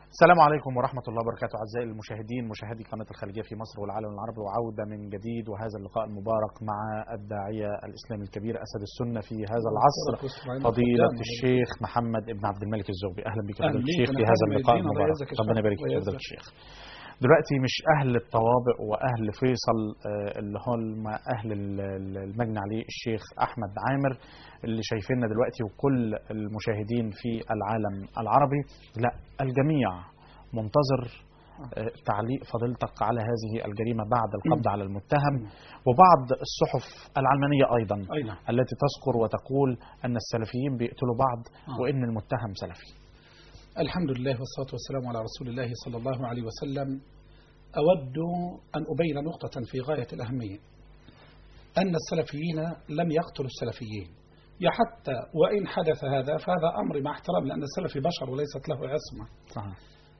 السلام عليكم ورحمة الله وبركاته أعزائي المشاهدين مشاهدي قناة الخليجية في مصر والعالم العربي وعودة من جديد وهذا اللقاء المبارك مع الداعية الإسلامي الكبير أسد السنة في هذا العصر فضيلة الشيخ محمد ابن عبد الملك الزغبي أهلا بك أهلا فضيلة بيك الشيخ في ونحن هذا اللقاء ميدين الله المبارك يجزاك ربنا الشر يبارك فيك ويجزاك. فضيلة الشيخ دلوقتي مش أهل الطوابق وأهل فيصل آه، اللي هم أهل ال- ال- المجني عليه الشيخ أحمد عامر اللي شايفيننا دلوقتي وكل المشاهدين في العالم العربي لا الجميع منتظر آه، تعليق فضيلتك على هذه الجريمة بعد القبض على المتهم وبعض الصحف العلمانية أيضا أي نعم التي تذكر وتقول أن السلفيين بيقتلوا بعض آه. وإن المتهم سلفي الحمد لله والصلاة والسلام على رسول الله صلى الله عليه وسلم أود أن أبين نقطة في غاية الأهمية أن السلفيين لم يقتلوا السلفيين يا حتى وإن حدث هذا فهذا أمر مع احترام لأن السلفي بشر وليست له عصمة صحيح.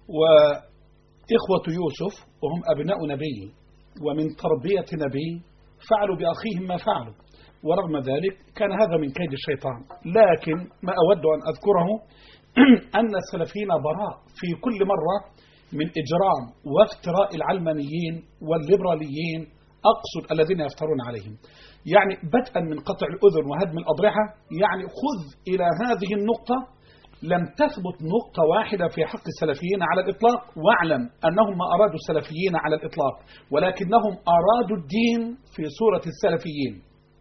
وإخوة يوسف وهم أبناء نبي ومن تربية نبي فعلوا بأخيهم ما فعلوا ورغم ذلك كان هذا من كيد الشيطان لكن ما أود أن أذكره أن السلفيين براء في كل مرة من إجرام وافتراء العلمانيين والليبراليين أقصد الذين يفترون عليهم يعني بدءا من قطع الأذن وهدم الأضرحة يعني خذ إلى هذه النقطة لم تثبت نقطة واحدة في حق السلفيين على الإطلاق واعلم أنهم ما أرادوا السلفيين على الإطلاق ولكنهم أرادوا الدين في صورة السلفيين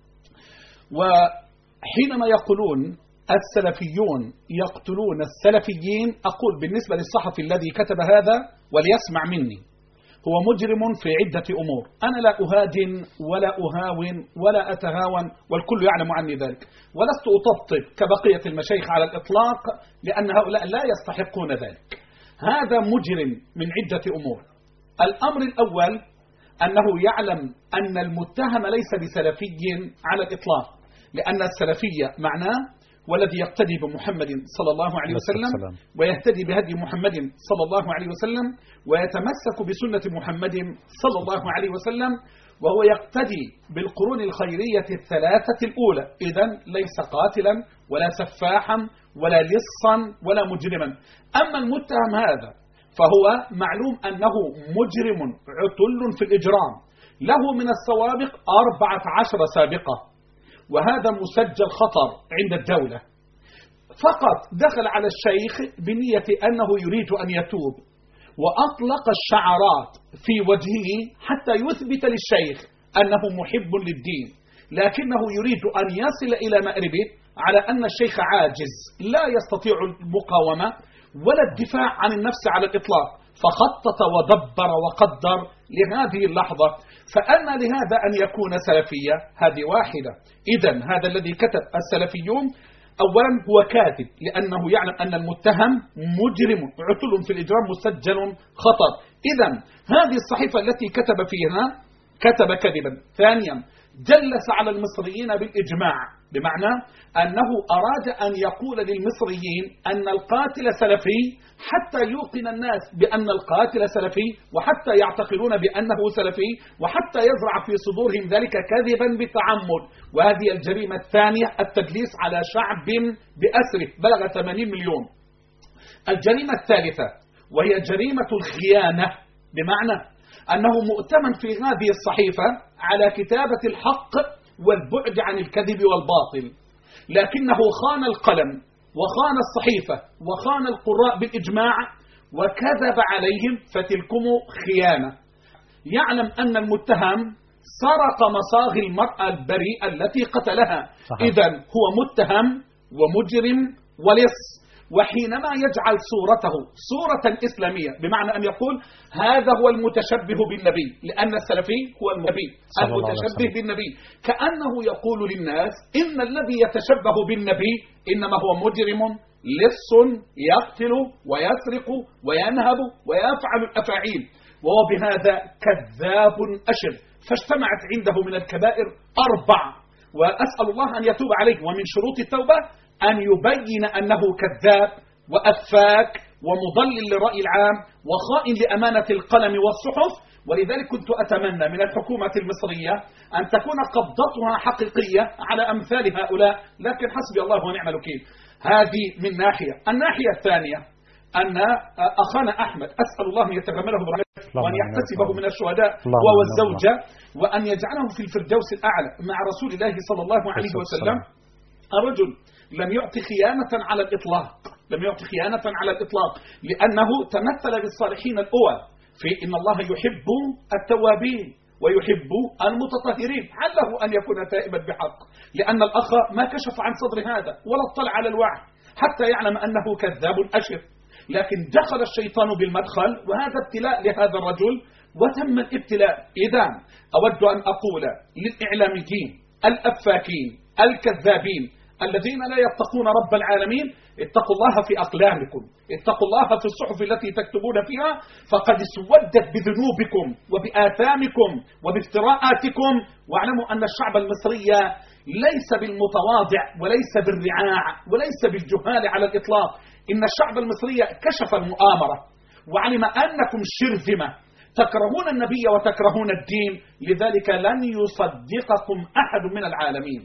وحينما يقولون السلفيون يقتلون السلفيين أقول بالنسبة للصحفي الذي كتب هذا وليسمع مني هو مجرم في عدة أمور أنا لا أهادن ولا أهاون ولا أتهاون والكل يعلم عني ذلك ولست أطبطب كبقية المشايخ على الإطلاق لأن هؤلاء لا يستحقون ذلك هذا مجرم من عدة أمور الأمر الأول أنه يعلم أن المتهم ليس بسلفي على الإطلاق لأن السلفية معناه والذي يقتدي بمحمد صلى الله عليه عليه وسلم السلام. ويهتدي بهدي محمد صلى الله عليه وسلم ويتمسك بسنة محمد صلى الله عليه وسلم وهو يقتدي بالقرون الخيرية الثلاثة الأولى إذا ليس قاتلا ولا سفاحا ولا لصا ولا مجرما أما المتهم هذا فهو معلوم أنه مجرم عتل في الإجرام له من السوابق أربعة عشر سابقة وهذا مسجل خطر عند الدولة فقط دخل على الشيخ بنية أنه يريد أن يتوب وأطلق الشعارات في وجهه حتى يثبت للشيخ أنه محب للدين لكنه يريد أن يصل إلى مأربه على أن الشيخ عاجز لا يستطيع المقاومة ولا الدفاع عن النفس على الإطلاق فخطط ودبر وقدر لهذه اللحظة فأن لهذا أن يكون سلفية هذه واحدة إذا هذا الذي كتب السلفيون أولا هو كاذب لأنه يعلم أن المتهم مجرم عتل في الإجرام مسجل خطر إذا هذه الصحيفة التي كتب فيها كتب كذبا ثانيا جلس على المصريين بالإجماع بمعنى أنه أراد أن يقول للمصريين أن القاتل سلفي حتى يوقن الناس بأن القاتل سلفي وحتى يعتقدون بأنه سلفي وحتى يزرع في صدورهم ذلك كذبا بتعمد وهذه الجريمة الثانية التدليس على شعب بأسره بلغ 80 مليون الجريمة الثالثة وهي جريمة الخيانة بمعنى أنه مؤتمن في هذه الصحيفة على كتابة الحق والبعد عن الكذب والباطل لكنه خان القلم وخان الصحيفة وخان القراء بالإجماع وكذب عليهم فتلكم خيانة يعلم أن المتهم سرق مصاغ المرأة البريئة التي قتلها صحيح. إذا هو متهم ومجرم ولص وحينما يجعل صورته صورة إسلامية بمعنى أن يقول هذا هو المتشبه بالنبي لأن السلفي هو النبي صلى الله عليه المتشبه وسلم. بالنبي كأنه يقول للناس إن الذي يتشبه بالنبي إنما هو مجرم لص يقتل ويسرق وينهب ويفعل الأفاعيل وهو بهذا كذاب أشر فاجتمعت عنده من الكبائر أربع وأسأل الله أن يتوب عليه ومن شروط التوبة أن يبين أنه كذاب وأفاك ومضلل للرأي العام وخائن لأمانة القلم والصحف ولذلك كنت أتمنى من الحكومة المصرية أن تكون قبضتها حقيقية على أمثال هؤلاء لكن حسبي الله ونعم الوكيل هذه من ناحية الناحية الثانية أن أخانا أحمد أسأل الله أن يتغمله برحمته اللهم وأن آمين. يحتسبه من الشهداء اللهم وهو آمين. الزوجة وأن يجعله في الفردوس الأعلى مع رسول الله صلى الله عليه عليه وسلم الرجل لم يعطي خيانة على الإطلاق لم يعطي خيانة على الإطلاق لأنه تمثل بالصالحين الأول في إن الله يحب التوابين ويحب المتطهرين عله أن يكون تائبا بحق لأن الأخ ما كشف عن صدر هذا ولا اطلع على الوعي حتى يعلم أنه كذاب أشر لكن دخل الشيطان بالمدخل وهذا ابتلاء لهذا الرجل وتم الابتلاء إذا أود أن أقول للإعلاميين الأفاكين الكذابين الذين لا يتقون رب العالمين اتقوا الله في أقلامكم اتقوا الله في الصحف التي تكتبون فيها فقد اسودت بذنوبكم وبآثامكم وبافتراءاتكم واعلموا أن الشعب المصري ليس بالمتواضع وليس بالرعاع وليس بالجهال على الإطلاق إن الشعب المصري كشف المؤامرة وعلم أنكم شرذمة تكرهون النبي وتكرهون الدين لذلك لن يصدقكم أحد من العالمين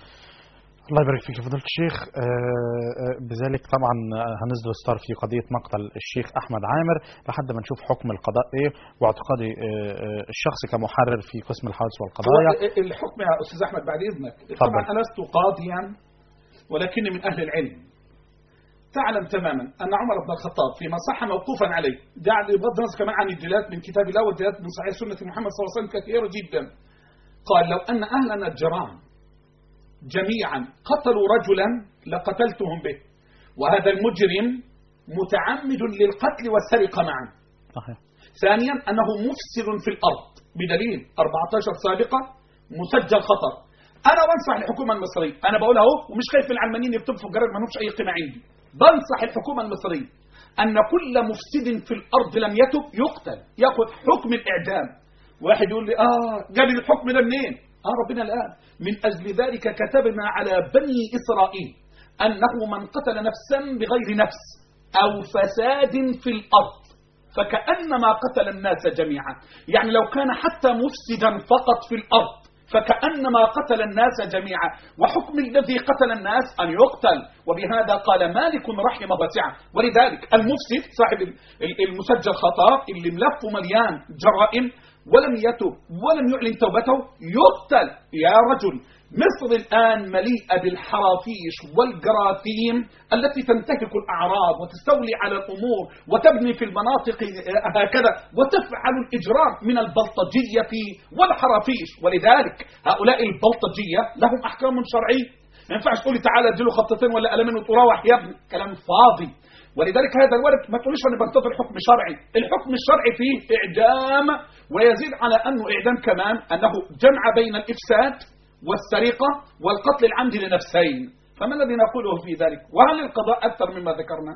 الله يبارك فيك يا فضيلة الشيخ آه، آه، بذلك طبعا هنزل ستار في قضية مقتل الشيخ أحمد عامر لحد ما نشوف حكم القضاء إيه واعتقادي آه، آه، الشخصي كمحرر في قسم الحوادث والقضايا هو الحكم يا أستاذ أحمد بعد إذنك طبعا أنا لست قاضيا ولكني من أهل العلم تعلم تماما أن عمر بن الخطاب فيما صح موقوفا عليه قاعد بغض النظر كمان عن الدلالات من كتاب الله والدلالات من صحيح سنة محمد صلى الله عليه وسلم كثيرة جدا قال لو أن أهلنا الجرام جميعا قتلوا رجلا لقتلتهم به وهذا المجرم متعمد للقتل والسرقة معا صحيح ثانيا أنه مفسد في الأرض بدليل 14 سابقة مسجل خطر أنا بنصح الحكومة المصرية أنا بقول أهو ومش خايف من العلمانيين يكتبوا في الجرائد ما لهمش أي قيمة عندي بنصح الحكومة المصرية أن كل مفسد في الأرض لم يتب يقتل يأخذ حكم الإعدام واحد يقول لي آه جاب لي الحكم ده منين آه ربنا الآن من أجل ذلك كتبنا على بني إسرائيل أنه من قتل نفسا بغير نفس أو فساد في الأرض فكأنما قتل الناس جميعا يعني لو كان حتى مفسدا فقط في الأرض فكأنما قتل الناس جميعا وحكم الذي قتل الناس أن يقتل وبهذا قال مالك رحمه واسعة ولذلك المفسد صاحب المسجل خطأ اللي ملفه مليان جرائم ولم يتب ولم يعلن توبته يقتل يا رجل مصر الآن مليئة بالحرافيش والجراثيم التي تنتهك الأعراض وتستولي على الأمور وتبني في المناطق هكذا وتفعل الإجرام من البلطجية والحرافيش ولذلك هؤلاء البلطجية لهم أحكام شرعية ما ينفعش تقولي تعالى اديله خطتين ولا قلمين وتروح يا ابني كلام فاضي ولذلك هذا الورد ما تقوليش انا بنتظر حكم شرعي الحكم الشرعي فيه اعدام ويزيد على انه اعدام كمان انه جمع بين الافساد والسرقه والقتل العمد لنفسين فما الذي نقوله في ذلك وهل القضاء اكثر مما ذكرنا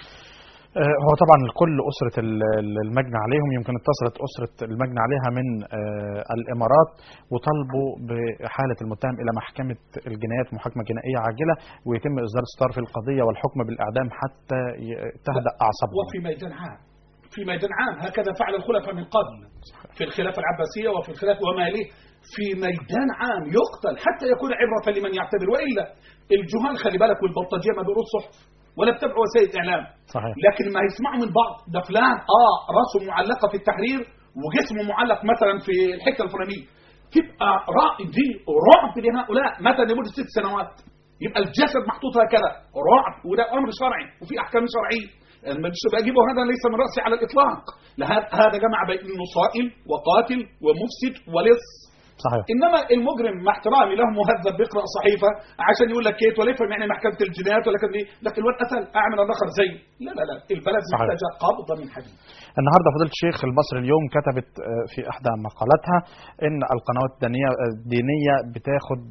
آه، هو طبعا كل أسرة ال- ال- المجني عليهم يمكن اتصلت أسرة المجني عليها من آه، الإمارات وطالبوا بحالة المتهم إلى محكمة الجنايات محاكمة جنائية عاجلة ويتم إصدار ستار في القضية والحكم بالإعدام حتى ي- تهدأ أعصابهم وفي ميدان عام في ميدان عام هكذا فعل الخلفاء من قبل في الخلافة العباسية وفي الخلافة وما يليه في ميدان عام يقتل حتى يكون عبرة لمن يعتبر وإلا الجهال خلي بالك والبلطجية ما بيقولوا صحف ولا بتابعوا وسائل إعلام صحيح لكن ما يسمعوا من بعض ده فلان اه راسه معلقه في التحرير وجسمه معلق مثلا في الحته الفلانيه تبقى رعب دي رعب لهؤلاء مثلا لمده ست سنوات يبقى الجسد محطوط هكذا رعب وده امر شرعي وفي احكام شرعيه مش بجيبه هذا ليس من راسي على الاطلاق لا هذا- هذا جمع بين انه صائل وقاتل ومفسد ولص صحيح انما المجرم مع احترامي له مهذب بيقرا صحيفه عشان يقول لك كيت ولا يفهم يعني محكمه الجنايات ولا كان ايه لكن الواد قتل اعمل الاخر زي لا لا لا البلد صحيح. محتاجه قبضه من حديد النهارده فضيله الشيخ المصري اليوم كتبت آه، في احدى مقالاتها ان القنوات الدينيه الدينيه بتاخد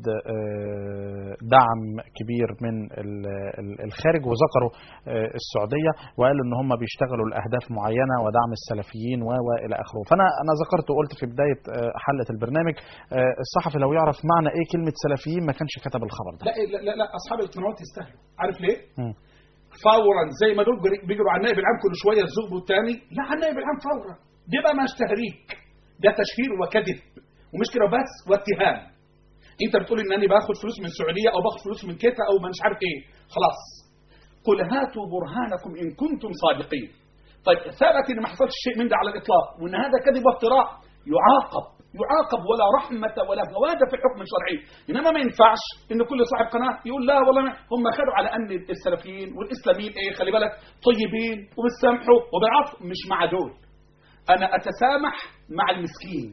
آه، دعم كبير من ال- ال- الخارج وذكروا آه، السعوديه وقالوا ان هم بيشتغلوا لاهداف معينه ودعم السلفيين و و الى اخره فانا انا ذكرت وقلت في بدايه آه، حلقه البرنامج آه، الصحفي لو يعرف معنى ايه كلمه سلفيين ما كانش كتب الخبر ده لا لا لا, لا اصحاب القنوات يستاهلوا عارف ليه؟ مم. فورا زي ما دول بيجري- بيجروا على النائب العام كل شويه الزوج والتاني لا على النائب العام فورا دي بقى مش تهريج ده تشهير وكذب ومش كده بس واتهام انت بتقول ان انا باخد فلوس من السعوديه او باخد فلوس من كيتا او ما مش عارف ايه خلاص قل هاتوا برهانكم إن كنتم صادقين طيب ثبت إن ما حصلش شيء من ده على الإطلاق وإن هذا كذب وافتراء يعاقب يعاقب ولا رحمة ولا فواد في الحكم الشرعي إنما ما ينفعش إن كل صاحب قناة يقول لا والله ما- هم خدوا على أن السلفيين والإسلاميين إيه خلي بالك طيبين وبيسامحوا وبالعطف مش مع دول أنا أتسامح مع المسكين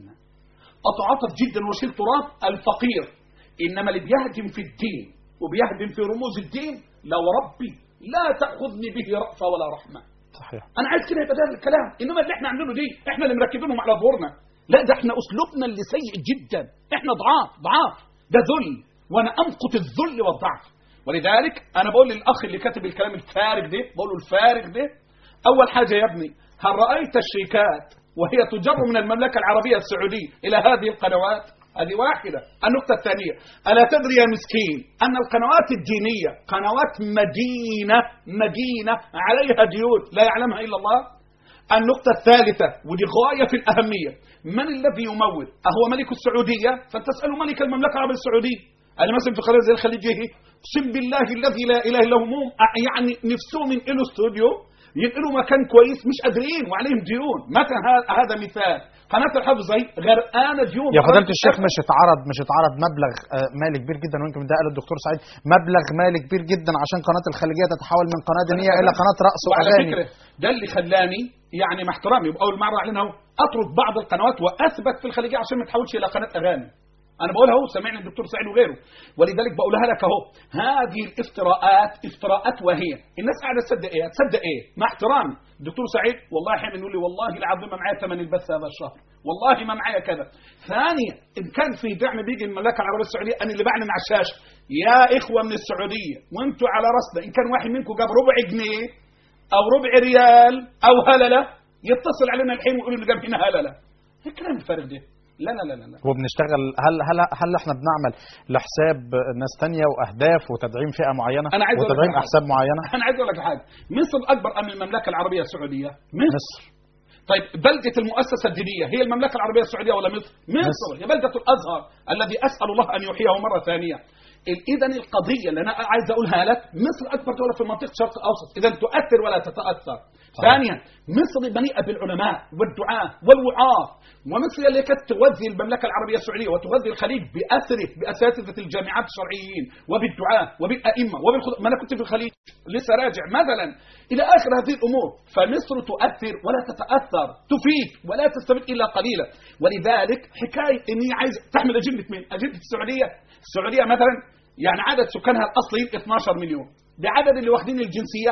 أتعاطف جدا واشيل تراب الفقير إنما اللي بيهدم في الدين وبيهدم في رموز الدين لا وربي لا تأخذني به رأفة ولا رحمة صحيح انا عايز كده يبقى ده الكلام انما اللي احنا عاملينه دي احنا اللي مركبينهم على ظهورنا لا ده احنا اسلوبنا اللي سيء جدا احنا ضعاف ضعاف ده ذل وانا امقت الذل والضعف ولذلك انا بقول للاخ اللي كاتب الكلام الفارغ ده بقول له الفارغ ده اول حاجه يا ابني هل رايت الشيكات وهي تجر من المملكه العربيه السعوديه الى هذه القنوات هذه واحدة النقطة الثانية ألا تدري يا مسكين أن القنوات الدينية قنوات مدينة مدينة عليها ديون لا يعلمها إلا الله النقطة الثالثة ودي غاية في الأهمية من الذي يمول أهو ملك السعودية فتسأل ملك المملكة العربية السعودية أنا مثلا في قناة زي الخليج إيه؟ اقسم بالله الذي لا إله إلا هو مو- يعني نفسهم ينقلوا استوديو ينقلوا مكان كويس مش قادرين وعليهم ديون مثلا ه- هذا مثال قناة الحفظي غرقانة ديون يا فضيلة الشيخ مش اتعرض مش اتعرض مبلغ آه، مالي كبير جدا ويمكن ده قال الدكتور سعيد مبلغ مالي كبير جدا عشان قناة الخليجية تتحول من قناة دينية إلى قناة رقص وعلى وأغاني فكرة ده اللي خلاني يعني مع احترامي يبقى اول مره اعلن اهو اترك بعض القنوات واثبت في الخليجيه عشان ما تحولش الى قناه اغاني انا بقولها اهو سامعني الدكتور سعيد وغيره ولذلك بقولها لك اهو هذه الافتراءات افتراءات وهي الناس قاعده تصدق ايه تصدق ايه مع احترامي الدكتور سعيد والله احيانا يقول لي والله العظيم ما معايا ثمن البث هذا الشهر والله ما معايا كذا ثانيا ان كان في دعم بيجي من المملكه العربيه السعوديه انا اللي بعلن على الشاشه يا اخوه من السعوديه وانتوا على راسنا ان كان واحد منكم جاب ربع جنيه او ربع ريال او هلله يتصل علينا الحين ويقول لنا جاب هنا هلله ايه الكلام الفارغ ده لا لا لا لا, لا. وبنشتغل هل هل هل احنا بنعمل لحساب ناس تانية واهداف وتدعيم فئه معينه أنا عايز أقول لك وتدعيم على احساب معينه انا عايز اقول لك حاجه مصر اكبر ام المملكه العربيه السعوديه مصر, مصر طيب بلدة المؤسسة الدينية هي المملكة العربية السعودية ولا مصر؟ مصر مصر. هي بلدة الأزهر الذي أسأل الله أن يحييه مرة ثانية إذا القضية اللي أنا عايز أقولها لك مصر أكبر دولة في منطقة الشرق الأوسط إذا تؤثر ولا تتأثر ثانيا مصر مليئة بالعلماء والدعاة والوعاة ومصر اللي كانت تغذي المملكة العربية السعودية وتغذي الخليج بأسره بأساتذة الجامعات الشرعيين وبالدعاة وبالأئمة وبالخد... ما أنا كنت في الخليج لسه راجع مثلا إلى آخر هذه الأمور فمصر تؤثر ولا تتأثر تفيد ولا تستفيد إلا قليلا ولذلك حكاية إني عايز تحمل أجندة من أجندة السعودية السعودية مثلا يعني عدد سكانها الأصليين 12 مليون بعدد اللي واخدين الجنسية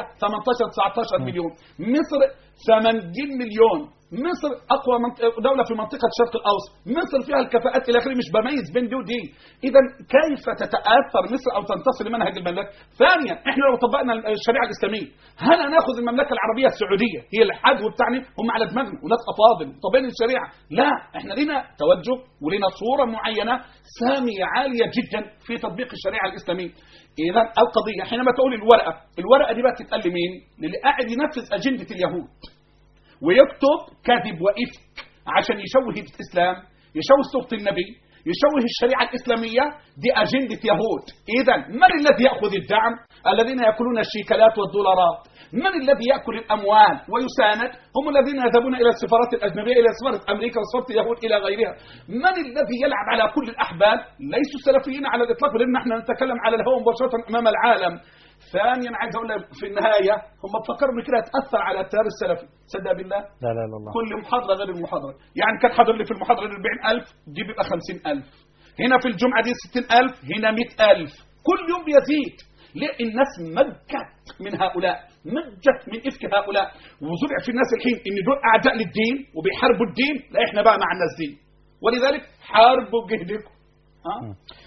18 19 مليون مصر 80 مليون مصر اقوى منطقة دوله في منطقه الشرق الاوسط مصر فيها الكفاءات الى اخره مش بميز بين دي ودي اذا كيف تتاثر مصر او تنتصر لمنهج المملكه ثانيا احنا لو طبقنا الشريعه الاسلاميه هل هناخذ المملكه العربيه السعوديه هي الحدو بتاعنا هم على دماغنا وناس افاضل طبقين الشريعه لا احنا لنا توجه ولنا صوره معينه ساميه عاليه جدا في تطبيق الشريعه الاسلاميه اذا القضيه حينما تقول الورقه الورقه دي بقى تتقال لمين للي قاعد ينفذ اجنده اليهود ويكتب كذب وإفك عشان يشوه الإسلام يشوه صورة النبي يشوه الشريعة الإسلامية دي أجندة يهود إذا من الذي يأخذ الدعم الذين يأكلون الشيكلات والدولارات من الذي يأكل الأموال ويساند هم الذين يذهبون إلى السفارات الأجنبية إلى سفارة أمريكا وسفارة اليهود إلى غيرها من الذي يلعب على كل الأحبال ليسوا سلفيين على الإطلاق لأن نحن نتكلم على الهوى مباشرة أمام العالم ثانيا عايز اقول لك في النهايه هم فكروا ان كده تاثر على التيار السلفي صدق بالله لا لا لا الله كل محاضره غير المحاضره يعني كان حاضر لي في المحاضره 40000 دي بيبقى 50000 هنا في الجمعه دي 60000 هنا 100000 كل يوم بيزيد ليه الناس مجت من هؤلاء مجت من افك هؤلاء وزرع في الناس الحين ان دول اعداء للدين وبيحاربوا الدين لا احنا بقى مع الناس دي ولذلك حاربوا بجهدكم ها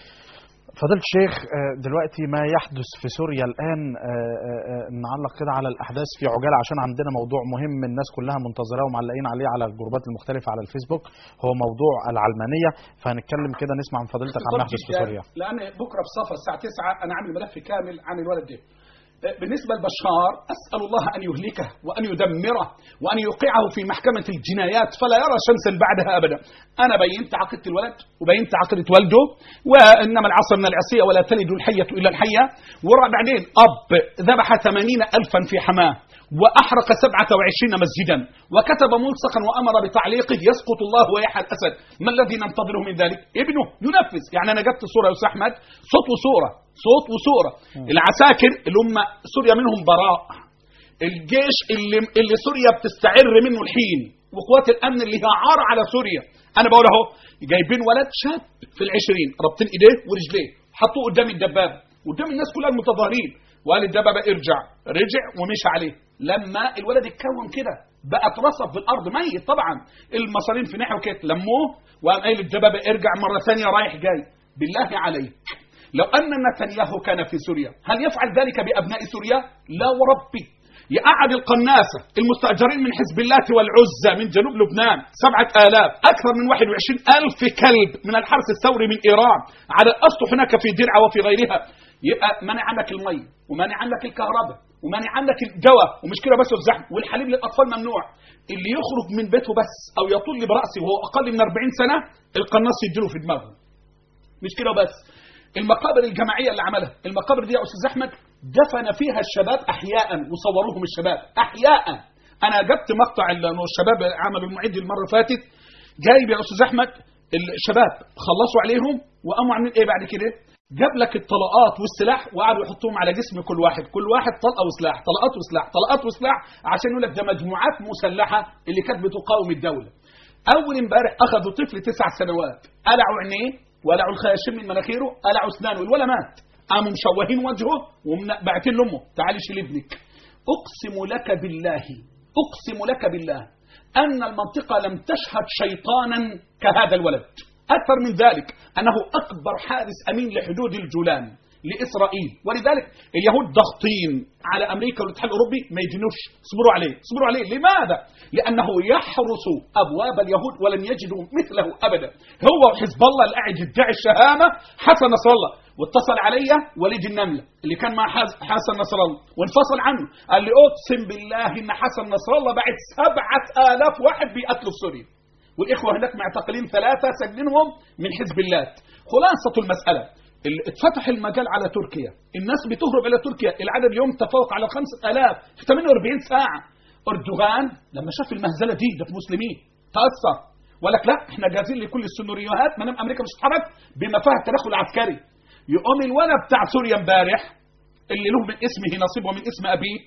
فضيلة الشيخ آه، دلوقتي ما يحدث في سوريا الآن آه، آه، آه، نعلق كده على الأحداث في عجالة عشان عندنا موضوع مهم الناس كلها منتظراه ومعلقين عليه على الجروبات المختلفة على الفيسبوك هو موضوع العلمانية فهنتكلم كده نسمع من فضيلتك عن ما بالضبط يحدث في جداً، سوريا لان بكره في صفا الساعه 9 انا عامل ملف كامل عن الولد ده بالنسبة لبشار أسأل الله أن يهلكه وأن يدمره وأن يوقعه في محكمة الجنايات فلا يرى شمسا بعدها أبدا أنا بينت عقيدة الولد وبينت عقيدة والده وإنما العصر من العصية ولا تلد الحية إلا الحية وبعدين أب ذبح ثمانين ألفا في حماه وأحرق سبعة وعشرين مسجدا وكتب ملصقا وأمر بتعليقه يسقط الله ويحيى الأسد ما الذي ننتظره من ذلك ابنه ينفذ يعني أنا جبت الصورة يا أستاذ أحمد صوت وصورة صوت وصورة العساكر اللي هم سوريا منهم براء الجيش اللي اللي سوريا بتستعر منه الحين وقوات الامن اللي هي عار على سوريا انا بقول اهو جايبين ولد شاب في العشرين رابطين ايديه ورجليه حطوه قدام الدبابه قدام الناس كلها المتظاهرين وقال الدبابه ارجع رجع ومشى عليه لما الولد اتكون كده بقى اترصف في الارض ميت طبعا المصارين في ناحيه وكده لموه وقام قايل الدبابه ارجع مره ثانيه رايح جاي بالله عليك لو أن نتنياهو كان في سوريا هل يفعل ذلك بأبناء سوريا؟ لا وربي يقعد القناصة المستأجرين من حزب الله والعزة من جنوب لبنان سبعة آلاف أكثر من واحد وعشرين ألف كلب من الحرس الثوري من إيران على الأسطح هناك في درعا وفي غيرها يبقى منع عنك المي ومنع عنك الكهرباء ومنع عنك الدواء ومش كده بس الزحمة والحليب للأطفال ممنوع اللي يخرج من بيته بس أو يطل برأسه وهو أقل من 40 سنة القناص يديله في دماغه مش كده بس المقابر الجماعية اللي عملها المقابر دي يا أستاذ أحمد دفن فيها الشباب أحياء وصوروهم الشباب أحياء أنا جبت مقطع إنه الشباب عملوا المعد المرة اللي فاتت جايب يا أستاذ أحمد الشباب خلصوا عليهم وقاموا عاملين إيه بعد كده جاب لك الطلقات والسلاح وقعدوا يحطوهم على جسم كل واحد كل واحد طلقه وسلاح طلقات وسلاح طلقات وسلاح عشان يقول لك ده مجموعات مسلحه اللي كانت بتقاوم الدوله اول امبارح اخذوا طفل تسع سنوات قلعوا عينيه ولعوا الخياشيم من مناخيره قلعوا اسنانه الولا مات قاموا مشوهين وجهه وبعتين لامه تعالي شيل ابنك اقسم لك بالله اقسم لك بالله ان المنطقه لم تشهد شيطانا كهذا الولد اكثر من ذلك انه اكبر حارس امين لحدود الجولان لاسرائيل ولذلك اليهود ضاغطين على امريكا والاتحاد الاوروبي ما يجنوش اصبروا عليه اصبروا عليه لماذا لانه يحرس ابواب اليهود ولن يجدوا مثله ابدا هو وحزب الله اللي قاعد يدعي الشهامه حسن نصر الله واتصل علي وليد النمله اللي كان مع حسن نصر الله وانفصل عنه قال لي اقسم بالله ان حسن نصر الله بعد سبعة آلاف واحد بيقتلوا في سوريا والاخوه هناك معتقلين ثلاثه سجنهم من حزب الله خلاصه المساله اللي اتفتح المجال على تركيا الناس بتهرب الى تركيا العدد اليوم تفوق على 5000 في 48 ساعه اردوغان لما شاف المهزله دي ده في مسلمين تاثر وقال لك لا احنا جاهزين لكل السيناريوهات ما دام امريكا مش هتتحرك بما فيها التدخل العسكري يقوم الولد بتاع سوريا امبارح اللي له من اسمه نصيب ومن اسم ابيه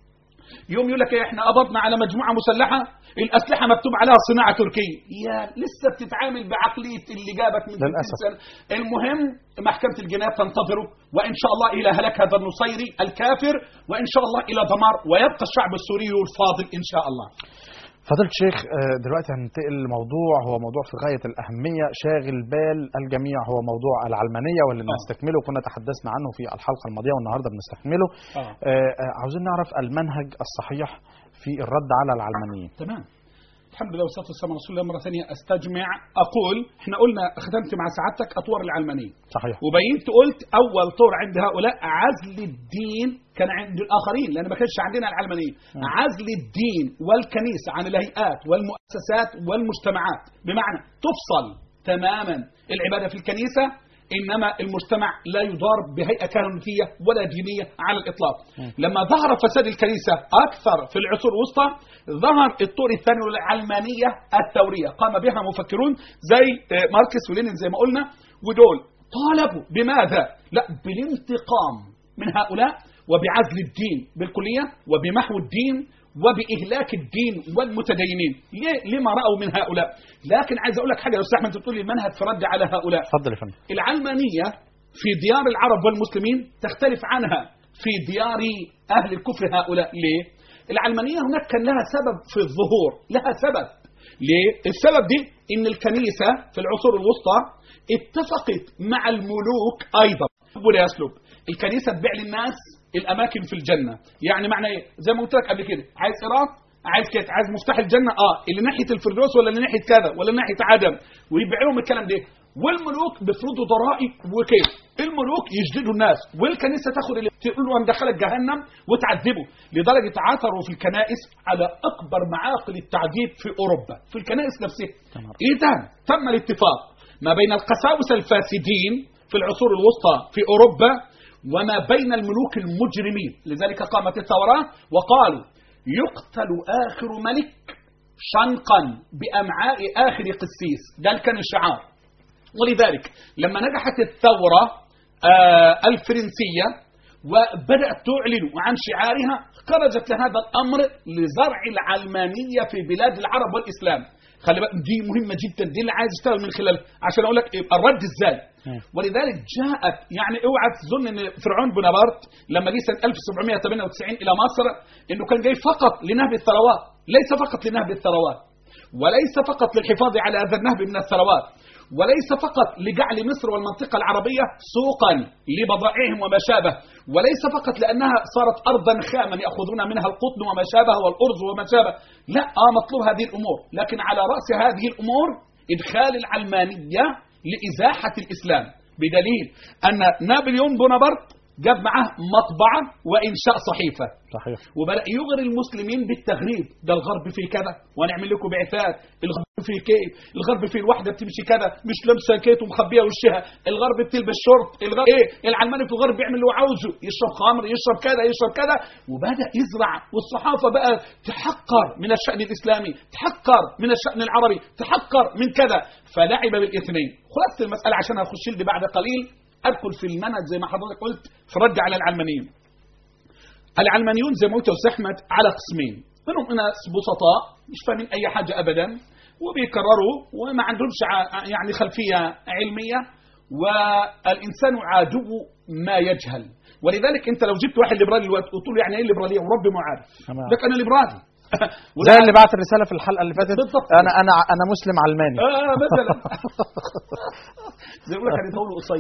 يوم يقول لك ايه احنا قبضنا على مجموعه مسلحه الاسلحه مكتوب عليها صناعه تركيه يا لسه بتتعامل بعقليه اللي جابك من 60 للأسف. سنه المهم محكمه الجنايات تنتظره وان شاء الله الى هلاك هذا النصيري الكافر وان شاء الله الى دمار ويبقى الشعب السوري الفاضل ان شاء الله فضيلة الشيخ آه، دلوقتي هننتقل لموضوع هو موضوع في غاية الأهمية شاغل بال الجميع هو موضوع العلمانية واللي آه. نستكمله كنا تحدثنا عنه في الحلقة الماضية والنهاردة بنستكمله آه. آه، آه، عاوزين نعرف المنهج الصحيح في الرد على العلمانيين تمام الحمد لله والصلاه والسلام على رسول الله مره ثانيه استجمع اقول احنا قلنا ختمت مع سعادتك اطوار العلمانيه صحيح وبينت قلت اول طور عند هؤلاء عزل الدين كان عند الاخرين لان ما كانش عندنا العلمانيه عزل الدين والكنيسه عن الهيئات والمؤسسات والمجتمعات بمعنى تفصل تماما العباده في الكنيسه انما المجتمع لا يضار بهيئه كهنوتيه ولا دينيه على الاطلاق لما ظهر فساد الكنيسه اكثر في العصور الوسطى ظهر الطور الثاني للعلمانيه الثوريه قام بها مفكرون زي آه، ماركس ولينين زي ما قلنا ودول طالبوا بماذا لا بالانتقام من هؤلاء وبعزل الدين بالكليه وبمحو الدين وبإهلاك الدين والمتدينين ليه لما رأوا من هؤلاء لكن عايز أقول لك حاجة يا أستاذ أحمد أنت بتقول لي المنهج في رد على هؤلاء اتفضل يا فندم العلمانية في ديار العرب والمسلمين تختلف عنها في ديار أهل الكفر هؤلاء ليه؟ العلمانية هناك كان لها سبب في الظهور لها سبب ليه؟ السبب دي إن الكنيسة في العصور الوسطى اتفقت مع الملوك أيضا ولا يسلب الكنيسة تبيع للناس الأماكن في الجنة يعني معنى إيه؟ زي ما قلت لك قبل كده عايز قراءة عايز كده عايز مفتاح الجنة اه اللي ناحية الفردوس ولا اللي ناحية كذا ولا ناحية عدم ويبيع لهم الكلام ده والملوك بيفرضوا ضرائب وكيف الملوك يجلدوا الناس والكنيسه تاخد اللي تقول له ندخلك جهنم وتعذبه لدرجه عثروا في الكنائس على اكبر معاقل التعذيب في اوروبا في الكنائس نفسها تمام. اذا تم الاتفاق ما بين القساوسه الفاسدين في العصور الوسطى في اوروبا وما بين الملوك المجرمين لذلك قامت الثوره وقالوا يقتل اخر ملك شنقا بامعاء اخر قسيس ده كان الشعار ولذلك لما نجحت الثورة آه، الفرنسية وبدأت تعلن عن شعارها خرجت لهذا الأمر لزرع العلمانية في بلاد العرب والإسلام خلي بالك دي مهمة جدا دي اللي عايز اشتغل من خلالها عشان اقول لك يبقى الرد ازاي مم. ولذلك جاءت يعني اوعى تظن ان فرعون بونابرت لما جه سنه 1798 الى مصر انه كان جاي فقط لنهب الثروات ليس فقط لنهب الثروات وليس فقط للحفاظ على هذا النهب من الثروات وليس فقط لجعل مصر والمنطقة العربية سوقا لبضائعهم وما شابه وليس فقط لأنها صارت أرضا خاما يأخذون منها القطن وما شابه والأرز وما شابه لا آه مطلوب هذه الأمور لكن على رأس هذه الأمور إدخال العلمانية لإزاحة الإسلام بدليل أن نابليون بونابرت جاب معاه مطبعة وإنشاء صحيفة صحيح وبدأ يغري المسلمين بالتغريب ده الغرب فيه كذا ونعمل لكم بعثات الغرب فيه كيف الغرب فيه الواحدة بتمشي كذا مش لابسه كيت ومخبيه وشها الغرب بتلبس شورت الغرب ايه العلماني في الغرب بيعمل اللي هو عاوزه يشرب خمر يشرب كذا يشرب كذا وبدأ يزرع والصحافة بقى تحقر من الشأن الإسلامي تحقر من الشأن العربي تحقر من كذا فلعب بالاثنين خلاصة المسألة عشان هخش لي بعد قليل أدخل في المنهج زي ما حضرتك قلت في رد على العلمانيين العلمانيون زي ما قلت يا استاذ احمد على قسمين منهم ناس بسطاء مش فاهمين اي حاجه ابدا وبيكرروا وما عندهمش ع- يعني خلفيه علميه والانسان عدو ما يجهل ولذلك انت لو جبت واحد ليبرالي دلوقتي قلت له يعني ايه الليبراليه وربي ما عارف تمام. لك انا ليبرالي وده زي اللي بعت الرسالة في الحلقة اللي فاتت بالضبط. أنا أنا أنا مسلم علماني اه مثلا زي يقول لك يعني طول قصير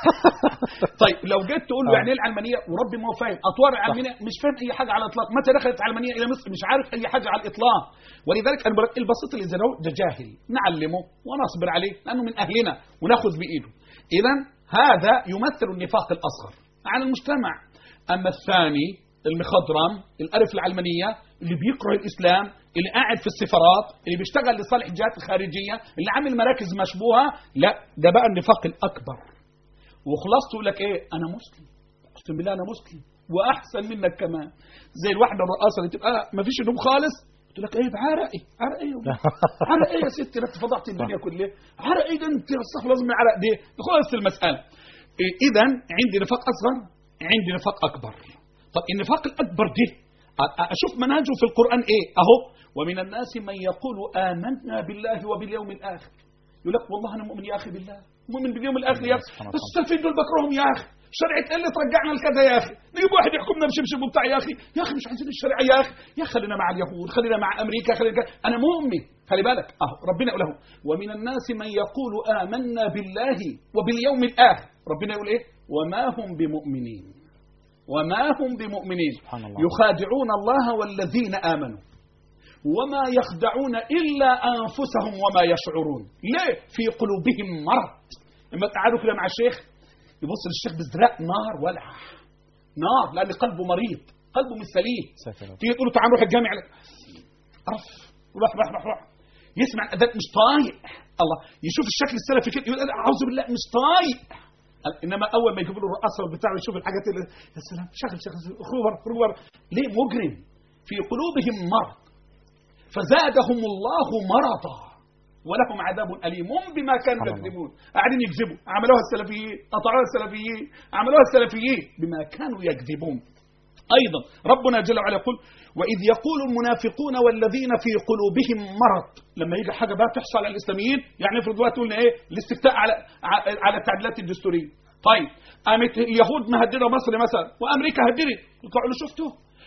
طيب لو جيت تقول له آه. يعني ايه العلمانيه وربي ما هو فاهم اطوار العلمانيه مش فاهم اي حاجه على الاطلاق متى دخلت العلمانيه الى مصر مش عارف اي حاجه على الاطلاق ولذلك انا بقول لك البسيط اللي زي ده هو ده جاهل نعلمه ونصبر عليه لانه من اهلنا وناخذ بايده اذا هذا يمثل النفاق الاصغر على المجتمع اما الثاني المخضرم الالف العلمانيه اللي بيكره الاسلام اللي قاعد في السفارات اللي بيشتغل لصالح الجهات الخارجيه اللي عامل مراكز مشبوهه لا ده بقى النفاق الاكبر وخلاصته يقول لك ايه انا مسلم اقسم بالله انا مسلم واحسن منك كمان زي الواحده الرقاصه اللي تبقى ما فيش نوم خالص تقول لك ايه بعرقي عرق ايه عرق ايه يا ستي انت فضحت الدنيا كلها عرق ايه ده انت استغفر لازم من عرق ده خلاص المساله إيه اذا عندي نفاق اصغر عندي نفاق اكبر طب النفاق الاكبر ده أ- أ- اشوف منهجه في القران ايه اهو ومن الناس من يقول امنا بالله وباليوم الاخر يقول لك والله انا مؤمن يا اخي بالله مؤمن باليوم الاخر يا اخي سبحان بس الله. السلفيين دول بكرههم يا اخي شرعة ايه اللي ترجعنا لكذا يا اخي نجيب واحد يحكمنا بشبشب بتاع يا اخي يا اخي مش عايزين الشريعه يا اخي يا أخي خلينا مع اليهود خلينا مع امريكا خلينا كذا. انا مؤمن خلي بالك اه ربنا يقول له ومن الناس من يقول امنا بالله وباليوم الاخر ربنا يقول ايه وما هم بمؤمنين وما هم بمؤمنين سبحان الله. يخادعون الله والذين امنوا وما يخدعون الا انفسهم وما يشعرون ليه في قلوبهم مرض لما تقعدوا كده مع الشيخ يبص للشيخ بازدراء نار ولع نار لان قلبه مريض قلبه مش سليم ساتر يا رب. تيجي تقول له تعال نروح الجامع يقول لك عرف روح روح روح روح يسمع الاذان مش طايق الله يشوف الشكل السلفي كده يقول أنا اعوذ بالله مش طايق قال انما اول ما يجيبوا له الرقاصه والبتاع ويشوف الحاجات اللي يا سلام شغل شغل خبر خبر ليه مجرم في قلوبهم مرض فزادهم الله مرضا ولهم عذاب أليم بما كانوا سبحان الله. يكذبون قاعدين يكذبوا عملوها السلفيين قطعوها السلفيين عملوها السلفيين بما كانوا يكذبون أيضا ربنا جل وعلا يقول وإذ يقول المنافقون والذين في قلوبهم مرض لما يجي حاجة بقى تحصل على الإسلاميين يعني افرض دلوقتي قلنا إيه الاستفتاء على ع- على التعديلات الدستورية طيب قامت اليهود مهددة مصر مثلا وأمريكا هددت يطلعوا له شفتوا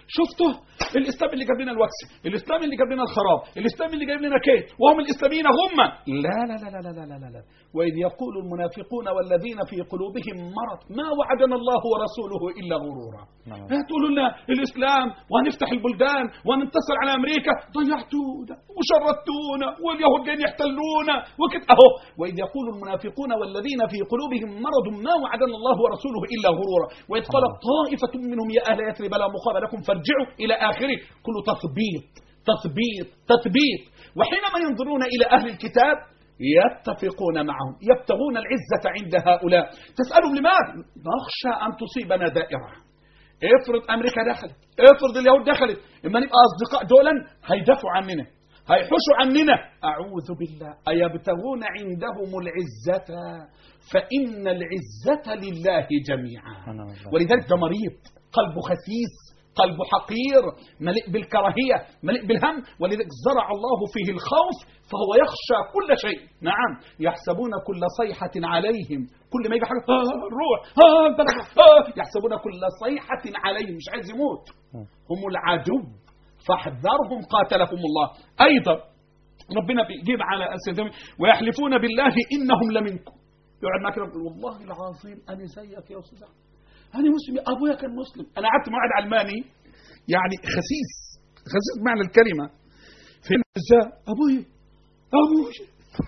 شفتوا الاسلام اللي جاب لنا الوكس الاسلام اللي جاب لنا الخراب الاسلام اللي جاب لنا كيت وهم الاسلاميين هم لا لا لا لا لا لا لا, لا. واذ يقول المنافقون والذين في قلوبهم مرض ما وعدنا الله ورسوله الا غرورا نعم. تقولوا لنا الاسلام وهنفتح البلدان وهننتصر على امريكا ضيعتونا وشردتونا واليهود جايين يحتلونا وكده اهو واذ يقول المنافقون والذين في قلوبهم مرض ما وعدنا الله ورسوله الا غرورا واذ قالت طائفه منهم يا اهل يثرب لا مقام لكم فارجعوا الى اخره كل تثبيط تثبيط تثبيط وحينما ينظرون الى اهل الكتاب يتفقون معهم يبتغون العزه عند هؤلاء تسالهم لماذا نخشى ان تصيبنا دائره افرض امريكا دخلت افرض اليهود دخلت اما نبقى اصدقاء دولا هيدافعوا عننا هيحوشوا عننا اعوذ بالله ايبتغون عندهم العزه فان العزه لله جميعا أنا والله. ولذلك ده مريض قلبه خسيس قلبه حقير مليء بالكراهية مليء بالهم ولذلك زرع الله فيه الخوف فهو يخشى كل شيء نعم يحسبون كل صيحة عليهم كل ما يجي حاجة آه روح آه بلغ آه يحسبون كل صيحة عليهم مش عايز يموت هم العدو فاحذرهم قاتلهم الله أيضا ربنا بيجيب على أسدهم ويحلفون بالله إنهم لمنكم يقعد معك يقول والله العظيم أنا زيك يا أستاذ أحمد. أنا مسلم أبويا كان مسلم أنا قعدت مع واحد علماني يعني خسيس خسيس معنى الكلمة فين ازاي أبويا أبويا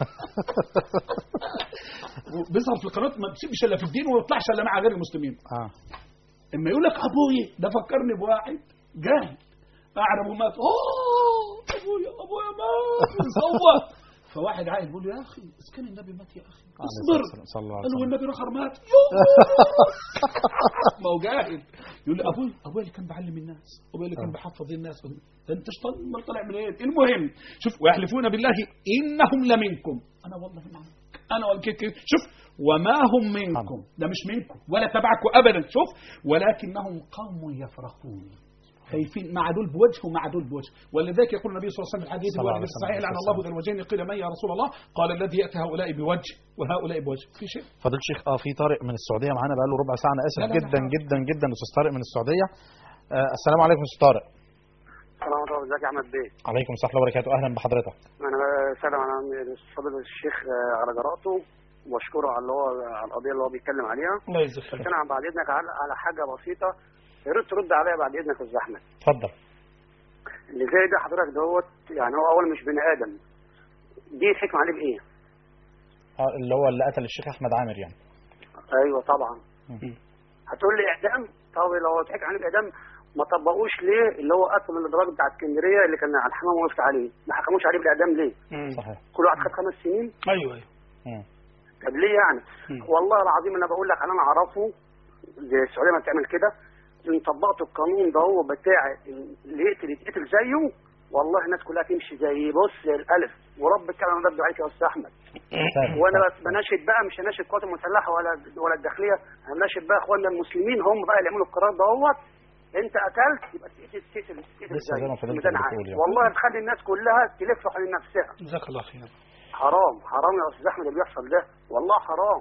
بيظهر في القناة ما بيسيبش إلا في الدين وما بيطلعش إلا مع غير المسلمين اه اما يقول لك ابويا ده فكرني بواحد جاهل اعرف مات اوه ابويا ابويا مات بيصوت فواحد عايز يقول له يا اخي اذا كان النبي مات يا اخي اصبر صلى الله عليه قال له وسلم والنبي رخر مات ما هو جاهل يقول لي ابويا ابويا اللي كان بعلم الناس ابويا اللي كان آه. بيحفظ الناس ده انت شطان ما طلع منين المهم شوف ويحلفون بالله انهم لمنكم انا والله معك انا والكيك شوف وما هم منكم ده مش منكم ولا تبعكم ابدا شوف ولكنهم قوم يفرقون خايفين مع دول بوجه ومع دول بوجه ولذلك يقول النبي صلى الله عليه وسلم في الحديث صلى الله عليه الواحد وسلم. الصحيح لعن الله ذا الوجهين قيل من يا رسول الله قال الذي ياتي هؤلاء بوجه وهؤلاء بوجه في شيء فضيله الشيخ اه في طارق من السعوديه معانا بقاله ربع ساعه انا اسف لا، لا، لا، جدا حاضر. جدا جدا استاذ طارق من السعوديه آه السلام عليكم استاذ طارق السلام عليكم ازيك يا احمد بيه عليكم السلام ورحمه الله وبركاته اهلا بحضرتك انا سلام على فضيله الشيخ آه، على جراءته واشكره على اللي هو على القضيه اللي هو بيتكلم عليها الله يجزيك بس انا بعد اذنك على على حاجه بسيطه يا ريت ترد عليا بعد اذنك يا استاذ احمد اتفضل اللي زي ده حضرتك دوت يعني هو اول مش بني ادم دي الحكمه عليه بايه؟ اه اللي هو اللي قتل الشيخ احمد عامر يعني ايوه طبعا هتقول لي اعدام طب لو ضحك عليه باعدام ما طبقوش ليه اللي هو قتل الادراج بتاع اسكندريه اللي كان على الحمام وقفت عليه ما حكموش عليه بالاعدام ليه؟ صحيح كل واحد خد خمس سنين ايوه ايوه مم. طب ليه يعني؟ والله العظيم انا بقول لك انا اعرفه زي السعوديه ما بتعمل كده ان طبقت القانون ده هو بتاع اللي يقتل يتقتل زيه والله الناس كلها تمشي زي بص زي الالف ورب الكلام ده عليك يا استاذ احمد فاهم. وانا بس بناشد بقى مش هناشد القوات المسلحه ولا ولا الداخليه هناشد بقى اخواننا المسلمين هم بقى اللي يعملوا القرار دوت انت قتلت يبقى تقتل تقتل تقتل لسه زي ما زيه. فضلت ميزان بتقول عام. يعني. والله تخلي الناس كلها تلف حوالين نفسها جزاك الله خير حرام حرام يا استاذ احمد اللي بيحصل ده والله حرام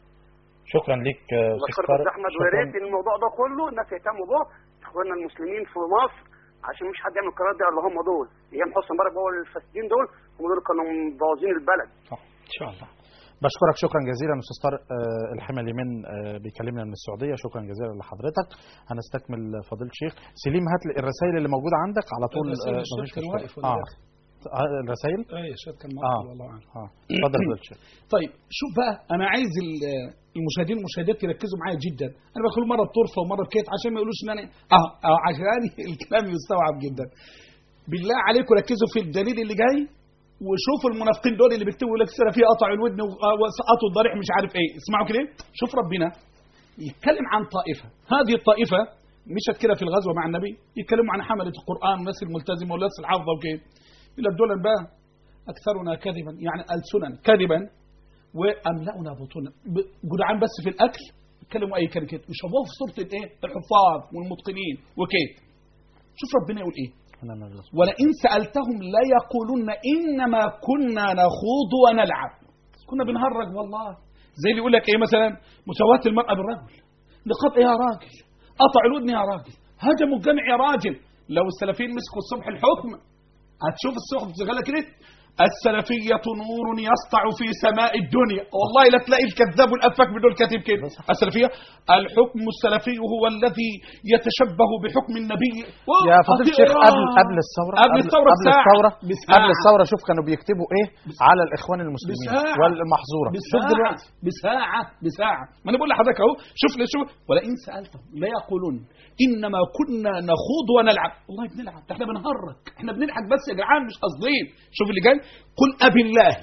شكرا ليك آه، استاذ بشكرك طارق يا احمد ويا شكراً. ريت الموضوع ده كله الناس يهتموا به اخواننا المسلمين في مصر عشان مش حد يعمل القرار ده الا هم دول ايام حسني مبارك هو الفاسدين دول هم دول كانوا مبوظين البلد صح ان شاء الله بشكرك شكرا جزيلا استاذ طارق آه، الحملي من آه، بيكلمنا من السعوديه شكرا جزيلا لحضرتك هنستكمل فضيله الشيخ سليم هات لي الرسائل اللي موجوده عندك على طول الرسائل آه، الشيخ مفيش كان مشكلة. واقف ولا اه داخل؟ آه، الرسائل اي الشهاد كان اه معروف والله اعلم اه اتفضل يا فضيله الشيخ طيب شوف بقى انا عايز ال- المشاهدين والمشاهدات يركزوا معايا جدا انا بقول مره بطرفه ومره بكيت عشان ما يقولوش ان انا اه, آه عشان الكلام يستوعب جدا بالله عليكم ركزوا في الدليل اللي جاي وشوفوا المنافقين دول اللي بيكتبوا لك سنه فيه قطع الودن و- آه، وسقطوا الضريح مش عارف ايه اسمعوا كده شوف ربنا يتكلم عن طائفه هذه الطائفه مشت كده في الغزوه مع النبي يتكلموا عن حمله القران والناس الملتزمه والناس الحافظه وكده يقول لك دول بقى اكثرنا كذبا يعني السنا كذبا واملانا بطونا ب- جدعان بس في الاكل يتكلموا اي كلمه كده يشوفوها في صوره الايه الحفاظ والمتقنين وكده شوف ربنا يقول ايه انا من الرسول. ولئن سالتهم ليقولن انما كنا نخوض ونلعب كنا بنهرج والله زي اللي يقول لك ايه مثلا مساواه المراه بالرجل نقاب ايه يا راجل قطع الودن يا راجل هجموا الجامع يا راجل لو السلفيين مسكوا الصبح الحكم هتشوف الصحف شغاله كده السلفية نور يسطع في سماء الدنيا والله لا تلاقي الكذاب والأفاك بدون كاتب كده السلفية الحكم السلفي هو الذي يتشبه بحكم النبي يا فضيلة الشيخ قبل قبل الثورة قبل الثورة قبل بساعة. الثورة بساعة. قبل الثورة شوف كانوا بيكتبوا ايه على الإخوان المسلمين بساعة. والمحظورة شوف بساعة دلوقتي بساعة بساعة ما أنا بقول لحضرتك أهو شوف لي شوف ولئن سألتهم لا يقولون إنما كنا نخوض ونلعب والله بنلعب ده احنا بنهرج احنا بنضحك بس يا جدعان مش قاصدين شوف اللي جاي قل أبي الله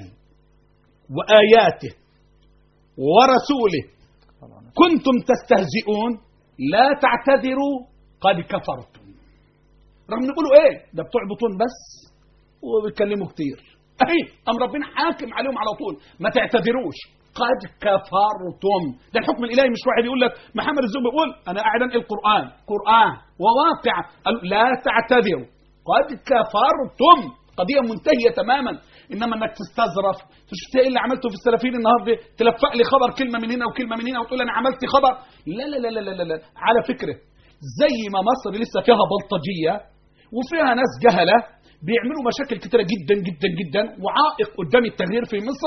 وآياته ورسوله كنتم تستهزئون لا تعتذروا قد كفرتم رغم ان يقولوا ايه ده بتوع بطون بس وبيتكلموا كتير اهي ام ربنا حاكم عليهم على طول ما تعتذروش قد كفرتم ده الحكم الالهي مش واحد يقول لك محمد الزوبي بيقول انا قاعد انقل قران قران وواقع قال لا تعتذروا قد كفرتم قضيه منتهيه تماما انما انك تستظرف شفت ايه اللي عملته في السلفيين النهارده تلفق لي خبر كلمه من هنا وكلمه من هنا وتقول انا عملت خبر لا لا لا لا لا, لا. على فكره زي ما مصر لسه فيها بلطجيه وفيها ناس جهله بيعملوا مشاكل كتيره جدا جدا جدا وعائق قدام التغيير في مصر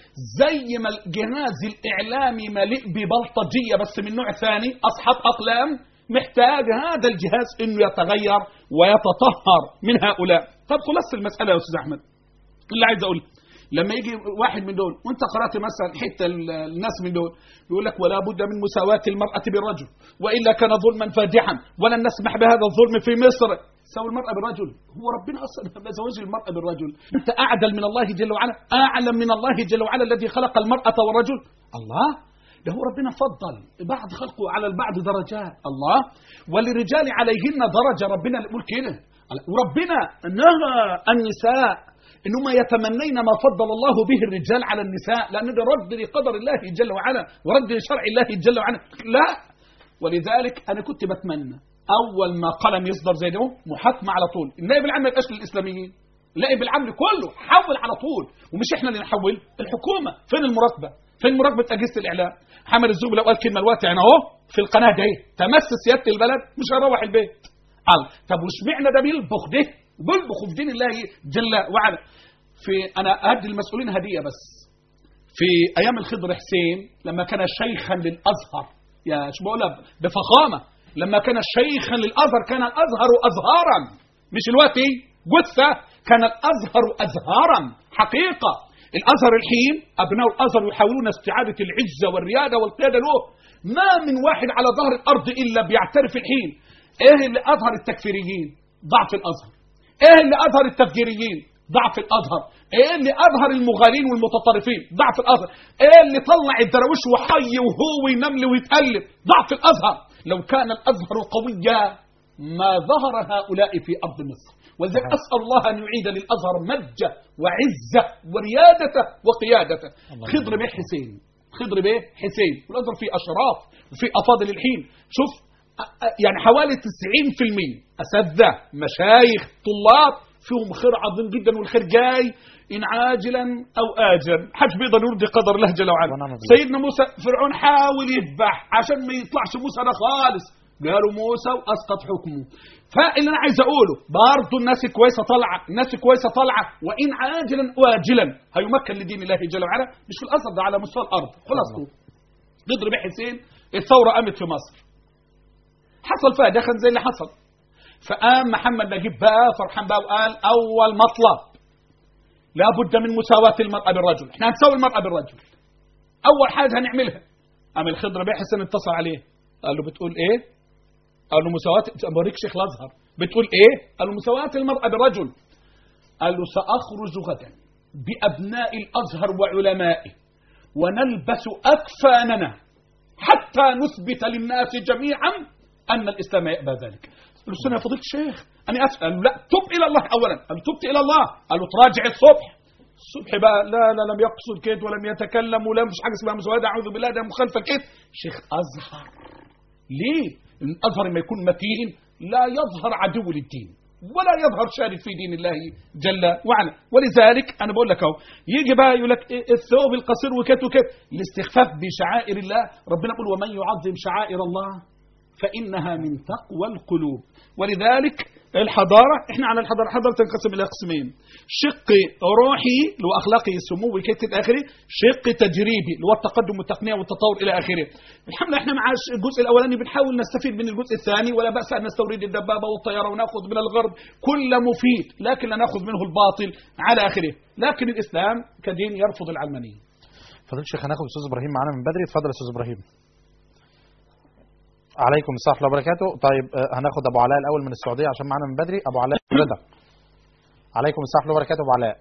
زي ما الجهاز الاعلامي مليء ببلطجيه بس من نوع ثاني اصحاب اقلام محتاج هذا الجهاز انه يتغير ويتطهر من هؤلاء طب خلاص المساله يا استاذ احمد اللي عايز اقول لما يجي واحد من دول وانت قرات مثلا حته ال- الناس من دول يقول لك ولا بد من مساواه المراه بالرجل والا كان ظلما فادحا ولن نسمح بهذا الظلم في مصر سوي المراه بالرجل هو ربنا اصلا ما زوج المراه بالرجل انت اعدل من الله جل وعلا اعلم من الله جل وعلا الذي خلق المراه والرجل الله ده هو ربنا فضل بعض خلقه على البعض درجات الله وللرجال عليهن درجه ربنا اللي يقول كده وربنا نهى النساء انهما يتمنين ما فضل الله به الرجال على النساء لان ده رد لقدر الله جل وعلا ورد لشرع الله جل وعلا لا ولذلك انا كنت بتمنى اول ما قلم يصدر زي ده محاكمه على طول النائب العام ما يبقاش للاسلاميين النائب العام كله حول على طول ومش احنا اللي نحول الحكومه فين المراقبه فين مراقبه اجهزه الاعلام محمد الزوبي لو قال كلمه الوقت يعني اهو في القناه دي تمس سياده البلد مش هيروح البيت الله طب واشمعنى ده بيلبخ ده بيلبخ في دين الله جل وعلا في انا ادي المسؤولين هديه بس في ايام الخضر حسين لما كان شيخا للازهر يا شو بقولها بفخامه لما كان شيخا للازهر كان الازهر ازهارا مش الوقت جثه كان الازهر ازهارا حقيقه الازهر الحين ابناء الازهر يحاولون استعاده العزه والرياده والقياده له ما من واحد على ظهر الارض الا بيعترف الحين ايه اللي اظهر التكفيريين ضعف الازهر ايه اللي اظهر التفجيريين ضعف الازهر ايه اللي اظهر المغالين والمتطرفين ضعف الازهر ايه اللي طلع الدراويش وحي وهو وينمل ويتقلب ضعف الازهر لو كان الازهر قويا ما ظهر هؤلاء في ارض مصر ولذلك اسال الله ان يعيد للازهر مجه وعزه وريادته وقيادته خضر بيه حسين خضر بيه حسين والازهر فيه اشراف وفي افاضل الحين شوف يعني حوالي 90% اساتذه مشايخ طلاب فيهم خير عظيم جدا والخير جاي ان عاجلا او اجلا حدش بيقدر يرضي قدر الله جل وعلا ونعم بالله. سيدنا موسى فرعون حاول يذبح عشان ما يطلعش موسى ده خالص قالوا موسى واسقط حكمه فاللي انا عايز اقوله برضه الناس كويسه طالعه الناس كويسه طالعه وان عاجلا واجلا هيمكن لدين الله جل وعلا مش في الازهر ده على مستوى الارض خلاص نضرب حسين الثوره قامت في مصر حصل فيها دخل زي اللي حصل فقام محمد نجيب بقى فرحان بقى وقال اول مطلب لابد من مساواة المرأة بالرجل احنا هنساوي المرأة بالرجل اول حاجة هنعملها قام الخضر بيه حسين اتصل عليه قال له بتقول ايه قال له مساواة بوريك شيخ الازهر بتقول ايه قال له مساواة المرأة بالرجل قال له سأخرج غدا بأبناء الأزهر وعلمائه ونلبس أكفاننا حتى نثبت للناس جميعا أن الإسلام يأبى ذلك قال له استنى يا فضيلة الشيخ أنا أسأل قال له لا تب إلى الله أولا قال له تبت إلى الله قال له تراجع الصبح الصبح بقى لا لا لم يقصد كده ولم يتكلم ولا مش حاجة اسمها مسودة أعوذ بالله ده مخالفة كده شيخ أزهر ليه؟ الأزهر ما يكون متين لا يظهر عدو للدين ولا يظهر شارد في دين الله جل وعلا ولذلك انا بقول لك اهو يجي بقى يقول لك إيه الثوب القصير وكت وكت الاستخفاف بشعائر الله ربنا يقول ومن يعظم شعائر الله فإنها من تقوى القلوب ولذلك الحضارة احنا على الحضارة الحضارة تنقسم إلى قسمين شق روحي اللي هو أخلاقي سموي كيف إلى آخره شق تجريبي اللي هو التقدم والتقنية والتطور إلى آخره الحمد لله احنا مع الجزء الأولاني بنحاول نستفيد من الجزء الثاني ولا بأس أن نستورد الدبابة والطيارة ونأخذ من الغرب كل مفيد لكن لا نأخذ منه الباطل على آخره لكن الإسلام كدين يرفض العلمانية فضيله الشيخ هناخد استاذ ابراهيم معانا من بدري اتفضل يا استاذ ابراهيم عليكم السلام ورحمه الله وبركاته طيب آه، هناخد ابو علاء الاول من السعوديه عشان معانا من بدري ابو علاء رضا عليكم السلام ورحمه الله وبركاته ابو علاء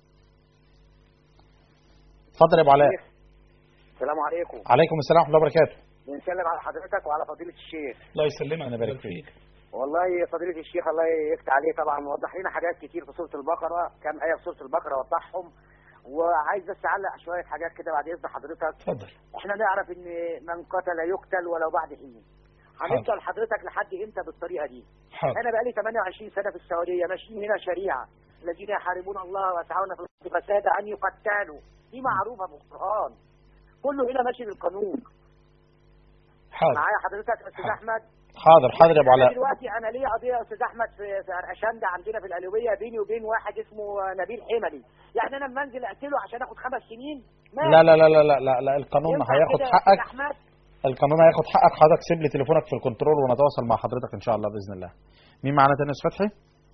اتفضل يا ابو علاء السلام عليكم عليكم السلام ورحمه الله وبركاته بنسلم على حضرتك وعلى فضيلة الشيخ الله يسلمك أنا بارك فيك. والله فضيلة الشيخ الله يفتح عليه طبعا موضح لنا حاجات كتير في سورة البقرة كام آية في سورة البقرة وضحهم وعايز بس اعلق شوية حاجات كده بعد إذن حضرتك اتفضل احنا نعرف ان من قتل يقتل ولو بعد حين هنفضل حضرتك لحد امتى بالطريقة دي حاضر انا بقالي 28 سنة في السعودية ماشيين هنا شريعة الذين يحاربون الله ويسعون في الارض فسادا ان يقتلوا دي معروفة في القرآن كله هنا ماشي بالقانون حاضر معايا حضرتك يا استاذ حاضر. احمد حاضر حاضر يا ابو أنا علاء دلوقتي انا ليا قضيه يا استاذ احمد في في ارقشنده عندنا في القليوبيه بيني وبين واحد اسمه نبيل حملي يعني انا لما انزل اقتله عشان اخد خمس سنين ماشي. لا لا لا لا لا لا, لا القانون ينفع هياخد كده يا أستاذ حقك احمد القانون هياخد حقك حضرتك سيب لي تليفونك في الكنترول ونتواصل مع حضرتك ان شاء الله باذن الله مين معانا تاني يا استاذ فتحي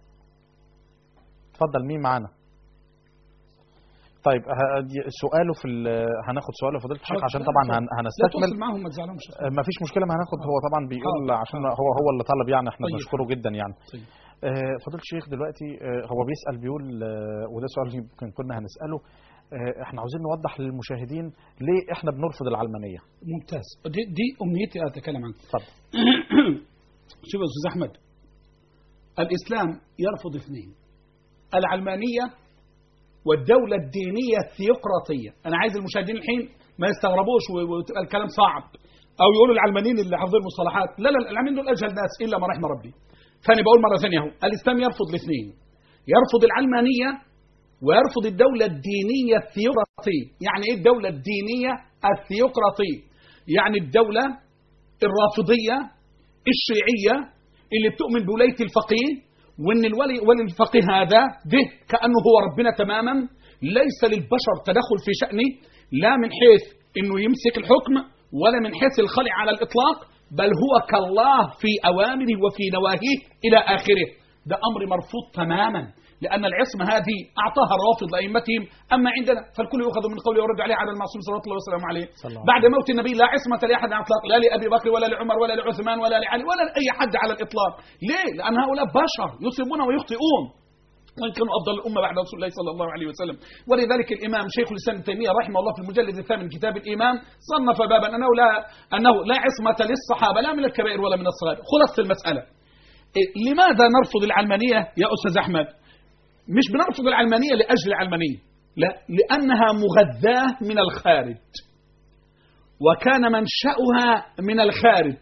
اتفضل مين معانا طيب ه- دي- سؤاله في ال- هناخد سؤاله فضيله الشيخ حاضر. عشان طبعا هن- لا هنستكمل تواصل معهم ما تزعلهمش ما فيش مشكله ما هناخد هو طبعا بيقول حاضر. عشان هو هو اللي طلب يعني احنا طيب. بنشكره جدا يعني طيب. آه، فضيله الشيخ دلوقتي آه، هو بيسال بيقول آه، وده سؤال يمكن كنا هنساله آه، احنا عاوزين نوضح للمشاهدين ليه احنا بنرفض العلمانيه ممتاز دي, دي امنيتي اتكلم عنها اتفضل شوف يا استاذ احمد الاسلام يرفض اثنين العلمانيه والدوله الدينيه الثيوقراطيه انا عايز المشاهدين الحين ما يستغربوش و- وتبقى الكلام صعب او يقولوا العلمانيين اللي حافظين المصطلحات لا لا العلمانيين دول اجهل ناس الا ما رحم ربي فانا بقول مره ثانيه اهو الاسلام يرفض الاثنين يرفض العلمانيه ويرفض الدولة الدينية الثيوقراطية يعني ايه الدولة الدينية الثيوقراطية يعني الدولة الرافضية الشيعية اللي بتؤمن بولاية الفقيه وان الولي ولي الفقيه هذا ده كأنه هو ربنا تماما ليس للبشر تدخل في شأنه لا من حيث انه يمسك الحكم ولا من حيث الخلع على الإطلاق بل هو كالله في أوامره وفي نواهيه إلى آخره ده أمر مرفوض تماما لأن العصمة هذه أعطاها الرافض لأئمتهم أما عندنا فالكل يؤخذ من قوله ويرد عليه على المعصوم صلى الله وسلم عليه صلى الله بعد موت النبي لا عصمة لأحد على الإطلاق لا لأبي بكر ولا لعمر ولا لعثمان ولا لعلي ولا لأي حد على الإطلاق ليه؟ لأن هؤلاء بشر يصيبون ويخطئون وان كانوا افضل الامه بعد رسول الله صلى الله عليه وسلم ولذلك الامام شيخ الاسلام ابن تيميه رحمه الله في المجلد الثامن من كتاب الايمان صنف بابا انه لا انه لا عصمه للصحابه لا من الكبائر ولا من الصغائر خلاصه المساله إيه، لماذا نرفض العلمانيه يا استاذ احمد مش بنرفض العلمانيه لاجل العلمانيه لا لانها مغذاه من الخارج وكان منشاها من الخارج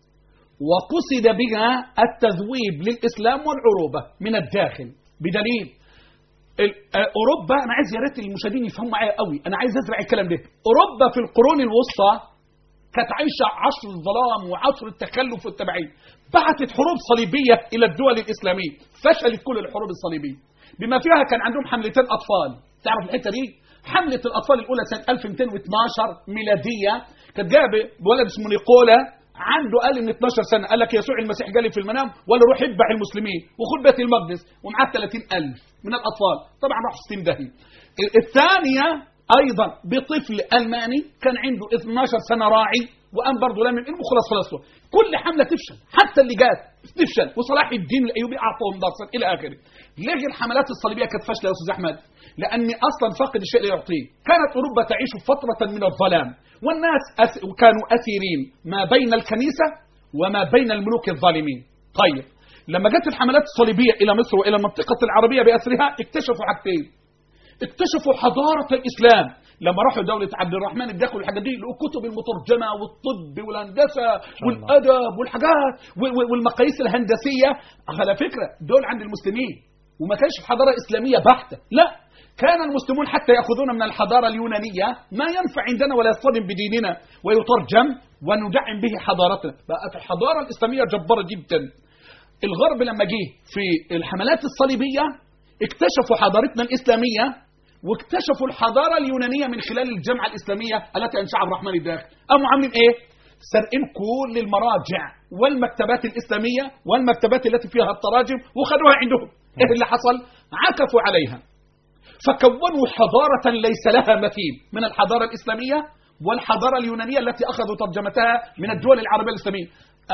وقصد بها التذويب للاسلام والعروبه من الداخل بدليل ال- آه، اوروبا انا عايز يا ريت المشاهدين يفهموا معايا قوي انا عايز ازرع الكلام ده اوروبا في القرون الوسطى كانت عايشه عصر الظلام وعصر التخلف والتبعيد بعثت حروب صليبيه الى الدول الاسلاميه فشلت كل الحروب الصليبيه بما فيها كان عندهم حملتين اطفال تعرف الحته دي حمله الاطفال الاولى سنه 1212 ميلاديه كانت جايه بولد اسمه نيقولا عنده قال من 12 سنه قال لك يسوع المسيح جالي في المنام ولا روح اذبح المسلمين وخد بيت المقدس ومعاه 30000 من الاطفال طبعا راحوا 60 داهيه الثانيه ايضا بطفل الماني كان عنده 12 سنه راعي وقام برضه لا من علمه خلاص خلاص كل حمله تفشل حتى اللي جات تفشل وصلاح الدين الايوبي اعطاهم درسا الى اخره ليه الحملات الصليبيه كانت فاشله يا استاذ احمد لان اصلا فاقد الشيء لا يعطيه كانت اوروبا تعيش فتره من الظلام والناس أس... كانوا اسيرين ما بين الكنيسه وما بين الملوك الظالمين طيب لما جت الحملات الصليبيه الى مصر والى المنطقه العربيه باسرها اكتشفوا حاجتين اكتشفوا حضارة الإسلام لما راحوا دولة عبد الرحمن ادخلوا الحاجات دي لقوا كتب المترجمة والطب والهندسة الله. والأدب والحاجات و- و- والمقاييس الهندسية على فكرة دول عند المسلمين وما كانش حضاره اسلاميه بحته لا كان المسلمون حتى ياخذون من الحضاره اليونانيه ما ينفع عندنا ولا يصطدم بديننا ويترجم وندعم به حضارتنا بقت الحضاره الاسلاميه جباره جدا الغرب لما جه في الحملات الصليبيه اكتشفوا حضارتنا الاسلاميه واكتشفوا الحضاره اليونانيه من خلال الجامعه الاسلاميه التي انشاها الرحمن الداخل قاموا عاملين ايه سرقين كل المراجع والمكتبات الاسلاميه والمكتبات التي فيها التراجم وخدوها عندهم ايه اللي حصل عكفوا عليها فكونوا حضاره ليس لها مثيل من الحضاره الاسلاميه والحضاره اليونانيه التي اخذوا ترجمتها من الدول العربيه الاسلاميه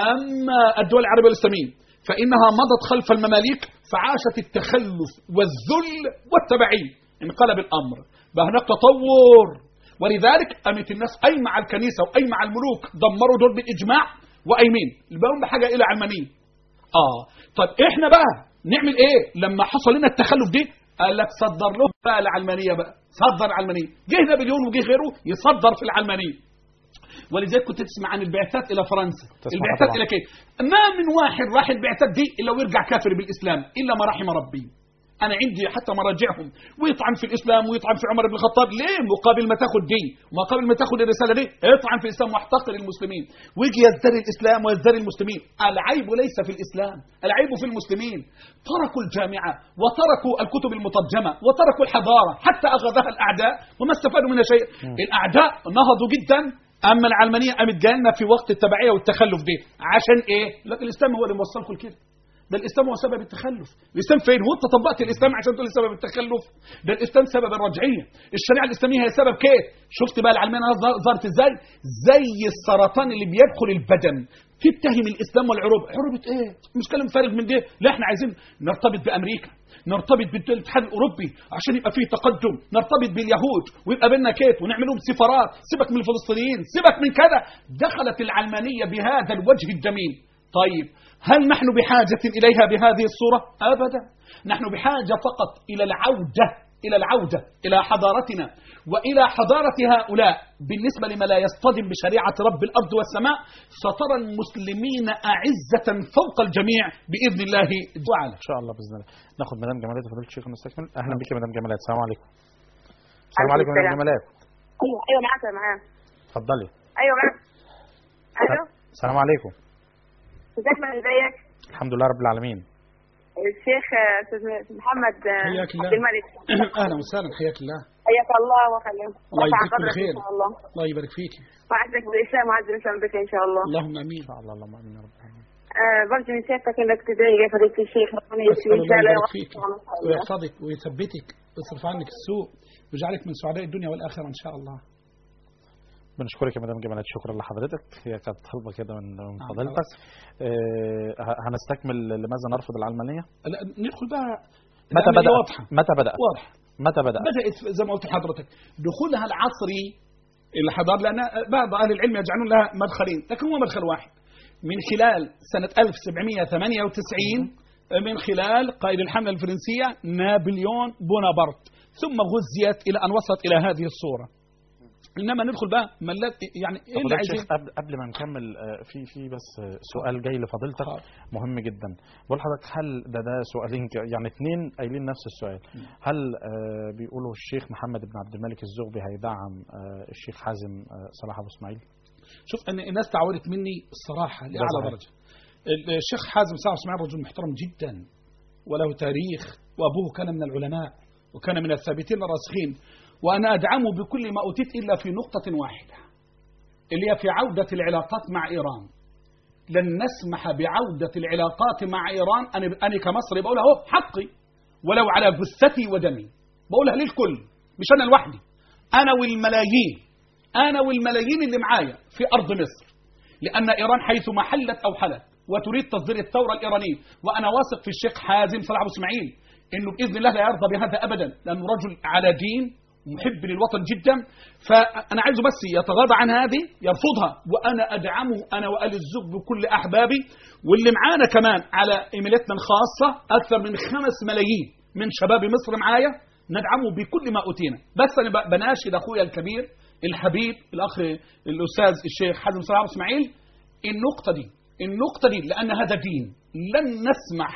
اما الدول العربيه الاسلاميه فانها مضت خلف المماليك فعاشت التخلف والذل والتبعيه انقلب الامر بقى هناك تطور ولذلك قامت الناس قايمه على الكنيسه وقايمه على الملوك دمروا دول بالاجماع وقايمين بقوا بحاجه الى علمانيه اه طب احنا بقى نعمل ايه لما حصل لنا التخلف دي قال لك صدر له بقى العلمانيه بقى صدر علمانيه جه نابليون وجه غيره يصدر في العلمانيه ولذلك كنت تسمع عن البعثات الى فرنسا تسمع البعثات طبعا. الى كيف ما من واحد راح البعثات دي الا ويرجع كافر بالاسلام الا ما رحم ربي انا عندي حتى مراجعهم ويطعن في الاسلام ويطعن في عمر بن الخطاب ليه مقابل ما تاخد دين مقابل ما تاخد الرساله دي اطعن في الاسلام واحتقر المسلمين ويجي يزدري الاسلام ويزدري المسلمين العيب ليس في الاسلام العيب في المسلمين تركوا الجامعه وتركوا الكتب المترجمه وتركوا الحضاره حتى اخذها الاعداء وما استفادوا منها شيء الاعداء نهضوا جدا اما العلمانيه قامت جالنا في وقت التبعيه والتخلف دي عشان ايه لكن الاسلام هو اللي موصلكم لكده ده الاسلام هو سبب التخلف الاسلام فين هو انت طبقت الاسلام عشان تقول لي سبب التخلف ده الاسلام سبب الرجعيه الشريعه الاسلاميه هي سبب كيف شفت بقى العلمانيه ظ- ظهرت ازاي زي السرطان اللي بيدخل البدن تتهم الاسلام والعروبه عروبه ايه مش كلام فارغ من ده لا احنا عايزين نرتبط بامريكا نرتبط بالاتحاد الاوروبي عشان يبقى فيه تقدم نرتبط باليهود ويبقى بيننا كيف ونعمل لهم سفارات سيبك من الفلسطينيين سيبك من كذا دخلت العلمانيه بهذا الوجه الجميل طيب هل نحن بحاجة إليها بهذه الصورة؟ أبدا نحن بحاجة فقط إلى العودة إلى العودة إلى حضارتنا وإلى حضارة هؤلاء بالنسبة لما لا يصطدم بشريعة رب الأرض والسماء سترى المسلمين أعزة فوق الجميع بإذن الله تعالى ان شاء الله باذن الله ناخد مدام جمالات فضيله الشيخ ونستكمل اهلا بك يا مدام جمالات السلام عليكم السلام عليكم يا مدام السلام. جمالات ايوه ايوه معاك معاك اتفضلي ايوه معاك الو السلام عليكم ازيك من ازيك الحمد لله رب العالمين الشيخ آه، استاذ محمد آه، حياك الله. عبد الملك أهلا وسهلا حياك الله حياك الله وخليك الله رفع يجزيك كل قدرك خير. ان شاء الله الله يبارك فيك وعزك بالاسلام وعز الاسلام بك ان شاء الله اللهم امين ان شاء الله اللهم امين يا رب العالمين آه برجو من سيادتك انك تدعي يا فضيله الشيخ ربنا أسأل يشفي ان الله شاء الله يبارك فيك ويوفقك. ويحفظك ويثبتك ويصرف عنك السوء ويجعلك من سعداء الدنيا والآخرة إن شاء الله بنشكرك يا مدام جمالات شكرا لحضرتك هي كانت طلبه كده من من آه، فضيلتك آه، ه- هنستكمل لماذا نرفض العلمانيه لا، ندخل بقى متى لأن هي بدات واضحة متى بدات واضحة متى بدات بدأت زي ما قلت لحضرتك دخولها العصري الحضارة لأن بعض أهل العلم يجعلون لها مدخلين لكن هو مدخل واحد من خلال سنة 1798 من خلال قائد الحملة الفرنسية نابليون بونابرت ثم غزيت إلى أن وصلت إلى هذه الصورة إنما ندخل بقى ملات يعني إيه اللي فضيلة عايزين الشيخ قبل قبل ما نكمل آه، في في بس آه، سؤال جاي لفضيلتك حاضر. مهم جدا بقول لحضرتك هل ده ده سؤالين ك- يعني اثنين قايلين نفس السؤال هل آه، بيقولوا الشيخ محمد بن عبد الملك الزغبي هيدعم آه، الشيخ حازم آه، صلاح ابو اسماعيل شوف ان الناس تعودت مني الصراحه لاعلى صحيح. درجه الشيخ حازم صالح اسماعيل رجل محترم جدا وله تاريخ وابوه كان من العلماء وكان من الثابتين الراسخين وانا ادعمه بكل ما اوتيت الا في نقطه واحده اللي هي في عوده العلاقات مع ايران لن نسمح بعوده العلاقات مع ايران انا انا كمصري بقولها اهو حقي ولو على جثتي ودمي بقولها للكل مش انا لوحدي انا والملايين انا والملايين اللي معايا في ارض مصر لان ايران حيث ما حلت او حلت وتريد تصدير الثوره الايرانيه وانا واثق في الشيخ حازم صلاح ابو اسماعيل انه باذن الله لا يرضى بهذا ابدا لانه رجل على دين محب للوطن جدا فانا عايزه بس يتغاضى عن هذه يرفضها وانا ادعمه انا وال الزب بكل احبابي واللي معانا كمان على ايميلاتنا الخاصه اكثر من خمس ملايين من شباب مصر معايا ندعمه بكل ما اوتينا بس انا ب- بناشد اخويا الكبير الحبيب الاخ الاستاذ الشيخ حازم صلاح اسماعيل النقطه دي النقطه دي لان هذا دين لن نسمح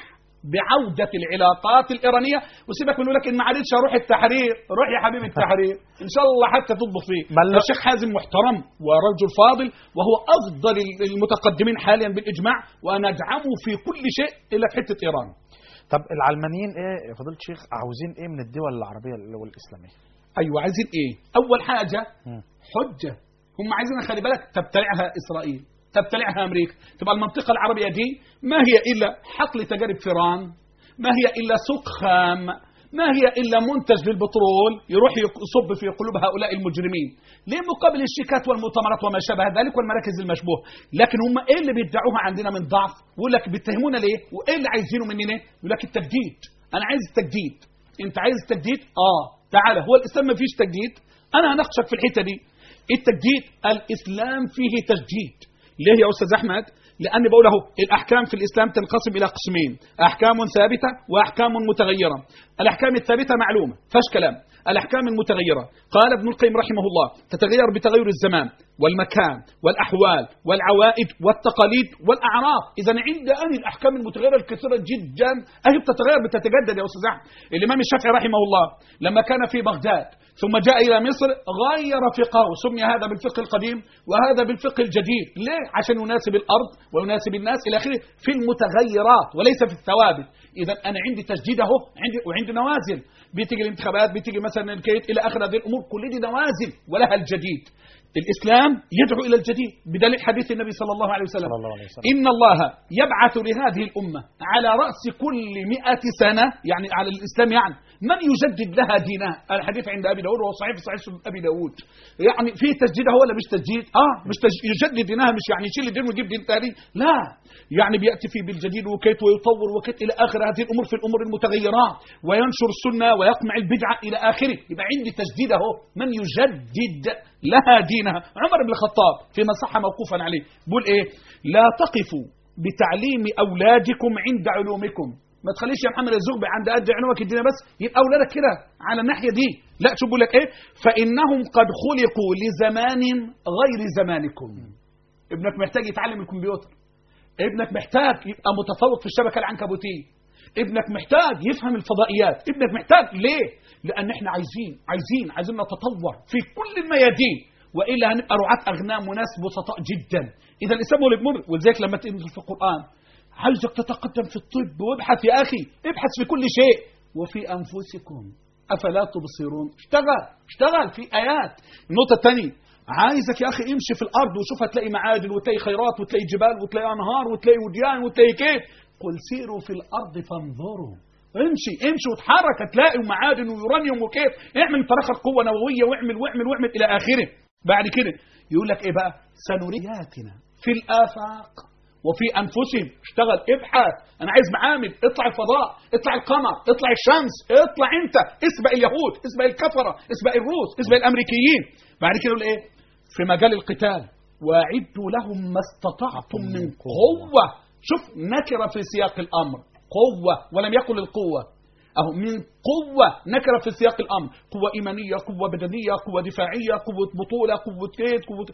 بعودة العلاقات الإيرانية وسيبك من يقول لك إن ما عادتش أروح التحرير روح يا حبيبي التحرير إن شاء الله حتى تطبخ فيه بل- الشيخ حازم محترم ورجل فاضل وهو أفضل المتقدمين حاليا بالإجماع وأنا أدعمه في كل شيء إلا في حتة إيران طب العلمانيين ايه يا فضيله الشيخ عاوزين ايه من الدول العربيه والاسلاميه أيوة عايزين إيه أول حاجة مم. حجة هم عايزين خلي بالك تبتلعها إسرائيل تبتلعها أمريكا تبقى المنطقة العربية دي ما هي إلا حقل تجارب فيران ما هي إلا سوق خام ما هي إلا منتج للبترول يروح يصب في قلوب هؤلاء المجرمين ليه مقابل الشيكات والمؤتمرات وما شابه ذلك والمراكز المشبوه لكن هم إيه اللي بيدعوها عندنا من ضعف يقول لك بيتهمونا ليه وإيه اللي عايزينه مننا يقول لك التجديد أنا عايز التجديد أنت عايز التجديد آه تعالى هو الإسلام ما فيش تجديد أنا هناقشك في الحتة دي التجديد الإسلام فيه تجديد ليه يا أستاذ أحمد لأني بقول اهو الأحكام في الإسلام تنقسم إلى قسمين أحكام ثابتة وأحكام متغيرة الأحكام الثابتة معلومة فاش كلام الأحكام المتغيرة قال ابن القيم رحمه الله تتغير بتغير الزمان والمكان والأحوال والعوائد والتقاليد والأعراف إذا عند أن الأحكام المتغيرة الكثيرة جدا أهي بتتغير بتتجدد يا أستاذ أحمد الإمام الشافعي رحمه الله لما كان في بغداد ثم جاء إلى مصر غير فقهه سمي هذا بالفقه القديم وهذا بالفقه الجديد ليه؟ عشان يناسب الأرض ويناسب الناس إلى آخره في المتغيرات وليس في الثوابت إذا أنا عندي تجديد أهو عندي وعندي نوازل بتيجي الانتخابات بتيجي مثلا الكيت إلى آخر هذه الأمور كل دي نوازل ولها الجديد الإسلام يدعو إلى الجديد بدليل حديث النبي صلى الله عليه وسلم صلى الله عليه وسلم. إن الله يبعث لهذه الأمة على رأس كل مئة سنة يعني على الإسلام يعني من يجدد لها دينها الحديث عند أبي داود وهو صحيح في صحيح سنن أبي داود يعني في تجديد هو ولا مش تجديد آه مش تج... يجدد دينها مش يعني يشيل الدين ويجيب دين ثاني لا يعني بيأتي فيه بالجديد وكيت ويطور وكيت إلى آخر هذه الأمور في الأمور المتغيرات وينشر السنة ويقمع البدعة إلى آخره يبقى عندي تجديد أهو من يجدد لها دينها عمر بن الخطاب فيما صح موقوفا عليه بيقول إيه لا تقفوا بتعليم أولادكم عند علومكم ما تخليش يا محمد الزغبي عند قد علومك الدين بس يبقى أولادك كده على الناحية دي لا شوف بيقول لك إيه فإنهم قد خلقوا لزمان غير زمانكم ابنك محتاج يتعلم الكمبيوتر ابنك محتاج يبقى متفوق في الشبكة العنكبوتية ابنك محتاج يفهم الفضائيات ابنك محتاج ليه لأن احنا عايزين عايزين عايزين نتطور في كل الميادين وإلا هنبقى رعاة أغنام وناس بسطاء جدا إذا الإسلام هو اللي بيمر ولذلك لما تنزل في القرآن عايزك تتقدم في الطب وابحث يا أخي ابحث في كل شيء وفي أنفسكم أفلا تبصرون اشتغل اشتغل في آيات النقطة الثانية عايزك يا أخي امشي في الأرض وشوف هتلاقي معادن وتلاقي خيرات وتلاقي جبال وتلاقي أنهار وتلاقي وديان وتلاقي كيف قل سيروا في الأرض فانظروا امشي امشي وتحرك هتلاقي معادن ويورانيوم وكيف اعمل طريقة قوة نووية واعمل واعمل واعمل إلى آخره بعد كده يقول لك ايه بقى سنرياتنا في الآفاق وفي أنفسهم اشتغل ابحث أنا عايز معامل اطلع الفضاء اطلع القمر اطلع الشمس اطلع أنت اسبق اليهود اسبق الكفرة اسبق الروس اسبق الأمريكيين بعد كده يقول ايه في مجال القتال واعدوا لهم ما استطعتم من قوة شوف نكرة في سياق الأمر قوة ولم يقل القوة أهو من قوة نكرة في سياق الأمر قوة إيمانية قوة بدنية قوة دفاعية قوة بطولة قوة كيد قوة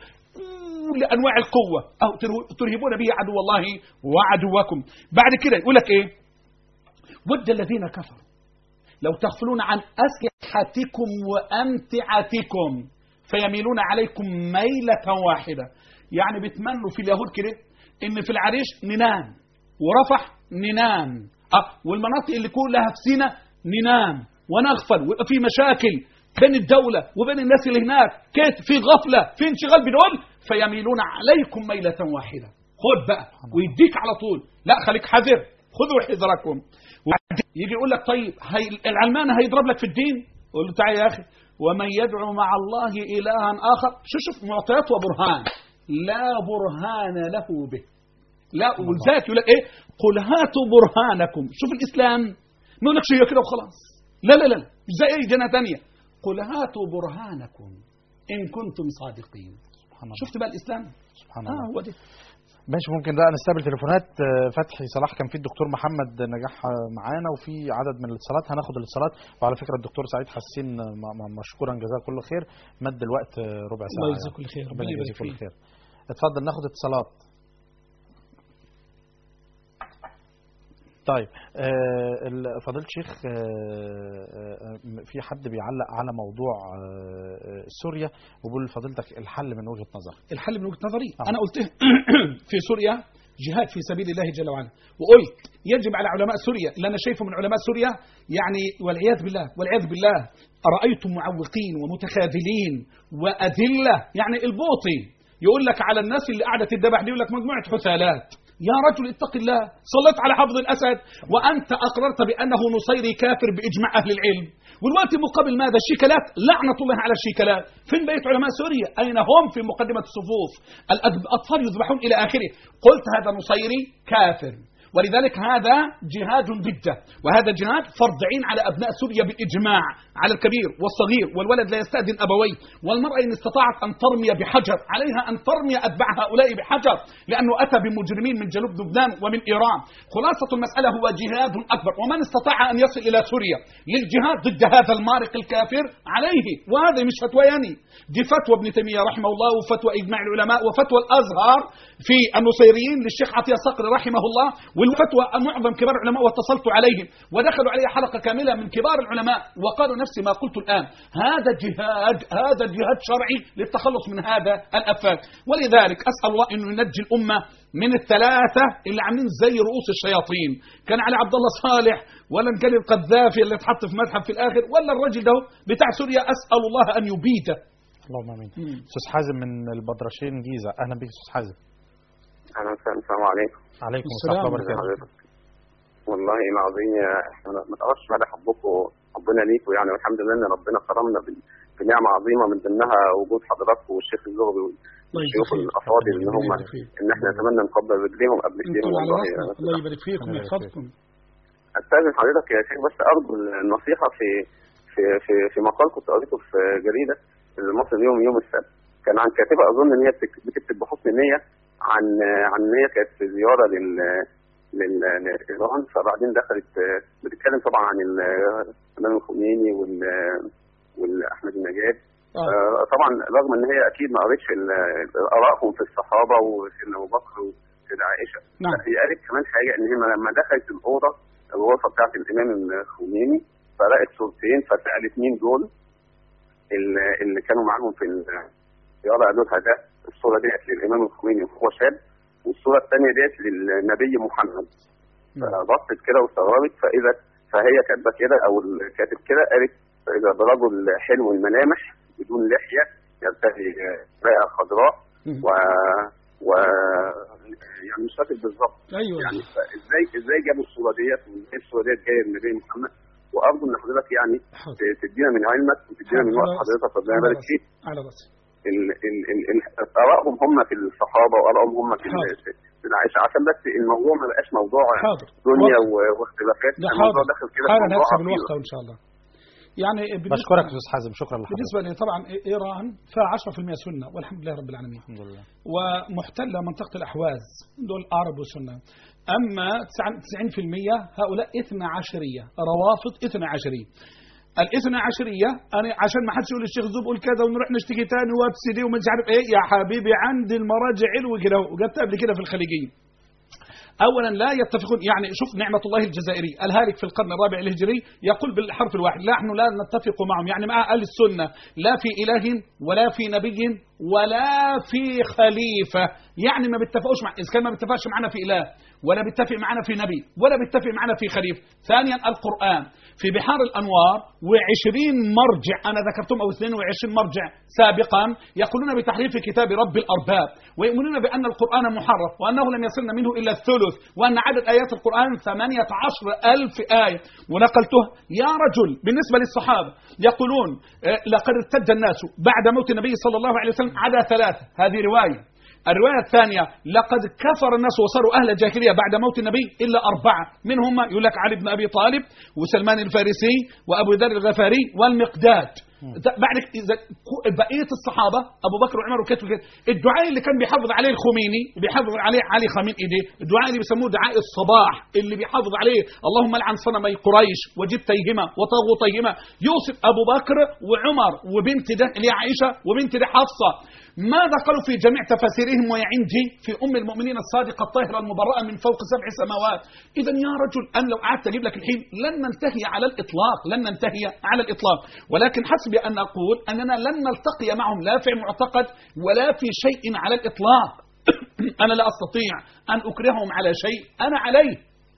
كل أنواع القوة أو ترهبون به عدو الله وعدوكم بعد كده يقول لك إيه ود الذين كفروا لو تغفلون عن أسلحتكم وأمتعتكم فيميلون عليكم ميلة واحدة يعني بيتمنوا في اليهود كده إن في العريش ننام ورفح ننام أه والمناطق اللي كلها في سينا ننام ونغفل ويبقى في مشاكل بين الدولة وبين الناس اللي هناك كيف في غفلة في انشغال بدول فيميلون عليكم ميلة واحدة خد بقى ويديك على طول لا خليك حذر خذوا حذركم يجي يقول لك طيب هي العلمان هيضرب لك في الدين قول له تعالى يا أخي ومن يدعو مع الله إلها آخر شو شوف معطيات وبرهان لا برهان له به لا ولذلك يقول لك ايه قل هاتوا برهانكم شوف الاسلام ما يقول لك شيء كده وخلاص لا لا لا مش زي اي ديانه ثانيه قل هاتوا برهانكم ان كنتم صادقين سبحان الله شفت بقى الاسلام سبحان اه الله هو ده ماشي ممكن بقى نستقبل تليفونات آه، فتحي صلاح كان في الدكتور محمد نجاح آه، معانا وفي عدد من الاتصالات هناخد الاتصالات وعلى فكره الدكتور سعيد حسين آه، م- م- مشكورا جزاه كل خير مد الوقت آه، ربع ساعه الله يجزاه يعني. كل خير ربنا ربنا يجزيه يبارك كل فيه خير اتفضل ناخد اتصالات طيب آه، ال- فضيلة الشيخ آه، آه، في حد بيعلق على موضوع آه، آه، سوريا وبيقول لفضيلتك الحل من وجهة نظرك الحل من وجهه نظري نعم. انا قلت في سوريا جهاد في سبيل الله جل وعلا وقلت يجب على علماء سوريا اللي انا شايفه من علماء سوريا يعني والعياذ بالله والعياذ بالله ارايتم معوقين ومتخاذلين واذله يعني البوطي يقول لك على الناس اللي قاعده تدبح دي يقول لك مجموعه حثالات يا رجل اتق الله صليت على حافظ الاسد وانت اقررت بانه نصيري كافر باجماع اهل العلم والوقت مقابل ماذا الشيكلات لعنه الله على الشيكلات فين بقيه علماء سوريا اين هم في مقدمه الصفوف الاطفال يذبحون الى اخره قلت هذا نصيري كافر ولذلك هذا جهاد ضده وهذا جهاد فرض عين على ابناء سوريا بالاجماع على الكبير والصغير والولد لا يستاذن ابويه والمراه ان استطاعت ان ترمي بحجر عليها ان ترمي اتباع هؤلاء بحجر لانه اتى بمجرمين من جنوب لبنان ومن ايران خلاصه المساله هو جهاد اكبر ومن استطاع ان يصل الى سوريا للجهاد ضد هذا المارق الكافر عليه وهذا مش فتوى يعني دي فتوى ابن تيميه رحمه الله وفتوى اجماع العلماء وفتوى الازهر في النصيريين للشيخ عطيه صقر رحمه الله والفتوى معظم كبار العلماء واتصلت عليهم ودخلوا علي حلقه كامله من كبار العلماء وقالوا نفس ما قلت الان هذا جهاد هذا جهاد شرعي للتخلص من هذا الافاك ولذلك اسال الله انه ينجي الامه من الثلاثه اللي عاملين زي رؤوس الشياطين كان علي عبد الله صالح ولا نكلم القذافي اللي اتحط في متحف في الاخر ولا الرجل ده بتاع سوريا اسال الله ان يبيته اللهم امين استاذ حازم من البدرشين جيزه اهلا بك استاذ حازم اهلا وسهلا السلام عليكم عليكم السلام السلام ازي وبركاته حضرتك والله العظيم يا احنا ما نقدرش مدى حبكم ربنا ليكم يعني والحمد لله ان ربنا كرمنا بال- بنعمه عظيمه من ضمنها وجود حضراتكم والشيخ الزغبي الله والشيوخ يجزيك. الافاضل ان هم الله يبارك فيك. ان احنا نتمنى نقبل رجليهم قبل ايديهم انتم على والله راسنا يعني. الله يبارك فيكم الله يبارك ويحفظكم استاذن حضرتك يا شيخ بس ارجو النصيحه في في في في مقال كنت قريته في جريده المصري اليوم يوم السبت كان عن كاتبه اظن ان هي بتك- بتكتب بحسن نيه عن عن ان هي كانت في زياره لل لل- لايران فبعدين دخلت بتتكلم طبعا عن ال- الامام الخميني وال والاحمد النجاد آه. آه، طبعا رغم ان هي اكيد ما قريتش ال- ارائهم في الصحابه وسيدنا ابو بكر وسيدنا عائشه نعم. لا، هي قالت كمان حاجه ان هي لما دخلت الاوضه الغرفه بتاعت الامام الخميني فلقت صورتين فسالت مين دول ال- اللي كانوا معاهم في الزياره قالوا لها ده الصوره ديت للامام الخميني وهو شاب والصوره الثانيه ديت للنبي محمد فبصت كده واستغربت فاذا فهي كاتبه كده او الكاتب كده قالت فاذا برجل حلو الملامح بدون لحيه يرتدي رئه خضراء مم. و و يعني مش فاكر بالظبط ايوه يعني ازاي ازاي جابوا الصوره ديت وازاي الصوره ديت جايه من النبي محمد وارجو ان حضرتك يعني حاضر. ت- تدينا من علمك وتدينا من وقت على رأسي. حضرتك ربنا على يبارك رأسي. فيك على راسي ال- ال- ال- ال- ارائهم هم في الصحابه وارائهم هم في حاضر. ال- في العائشه عشان بس الموضوع ما بقاش موضوع حاضر. دنيا وقت. و- واختلافات ده الموضوع حاضر داخل كده في حالا موضوع نحسب عقيدة. الوقت ان شاء الله يعني بالنسبة- بشكرك استاذ حازم شكرا لحضرتك بالنسبه لي طبعا ايران فيها 10% سنه والحمد لله رب العالمين الحمد لله ومحتله منطقه الاحواز دول عرب وسنه اما 90% هؤلاء اثنا عشريه روافض اثنا عشريه الاثنى عشرية أنا عشان ما حدش يقول الشيخ زوب قول كذا ونروح نشتكي تاني وابسي دي ومش عارف إيه يا حبيبي عندي المراجع علو كده وجبت قبل كده في الخليجيين اولا لا يتفقون يعني شوف نعمه الله الجزائري الهالك في القرن الرابع الهجري يقول بالحرف الواحد نحن لا نتفق معهم يعني مع اهل السنه لا في اله ولا في نبي ولا في خليفه يعني ما بيتفقوش مع اذا كان ما بيتفقش معنا في اله ولا بيتفق معنا في نبي ولا بيتفق معنا في خليفه ثانيا القران في بحار الانوار و20 مرجع انا ذكرتهم او 22 مرجع سابقا يقولون بتحريف كتاب رب الارباب ويؤمنون بان القران محرف وانه لم يصلنا منه الا الثلث وان عدد ايات القران 18 الف ايه ونقلته يا رجل بالنسبه للصحابه يقولون آه، لقد ارتد الناس بعد موت النبي صلى الله عليه وسلم عدا ثلاثه هذه روايه الرواية الثانية لقد كفر الناس وصاروا أهل الجاهلية بعد موت النبي إلا أربعة منهم يقول لك علي بن أبي طالب وسلمان الفارسي وأبو ذر الغفاري والمقداد بعد إذا بقية الصحابة أبو بكر وعمر وكتب كده الدعاء اللي كان بيحافظ عليه الخميني بيحافظ عليه علي خامين إيديه الدعاء اللي بيسموه دعاء الصباح اللي بيحافظ عليه اللهم لعن صنمي قريش وجبتيهما وطاغوتيهما يوسف أبو بكر وعمر وبنت ده اللي هي عائشة وبنت ده حفصة ماذا قالوا في جميع تفاسيرهم وهي عندي في ام المؤمنين الصادقه الطاهره المبرأه من فوق سبع سماوات اذا يا رجل انا لو قعدت اجيب لك الحين لن ننتهي على الاطلاق لن ننتهي على الاطلاق ولكن حسبي ان اقول اننا لن نلتقي معهم لا في معتقد ولا في شيء على الاطلاق انا لا استطيع ان اكرههم على شيء انا عليه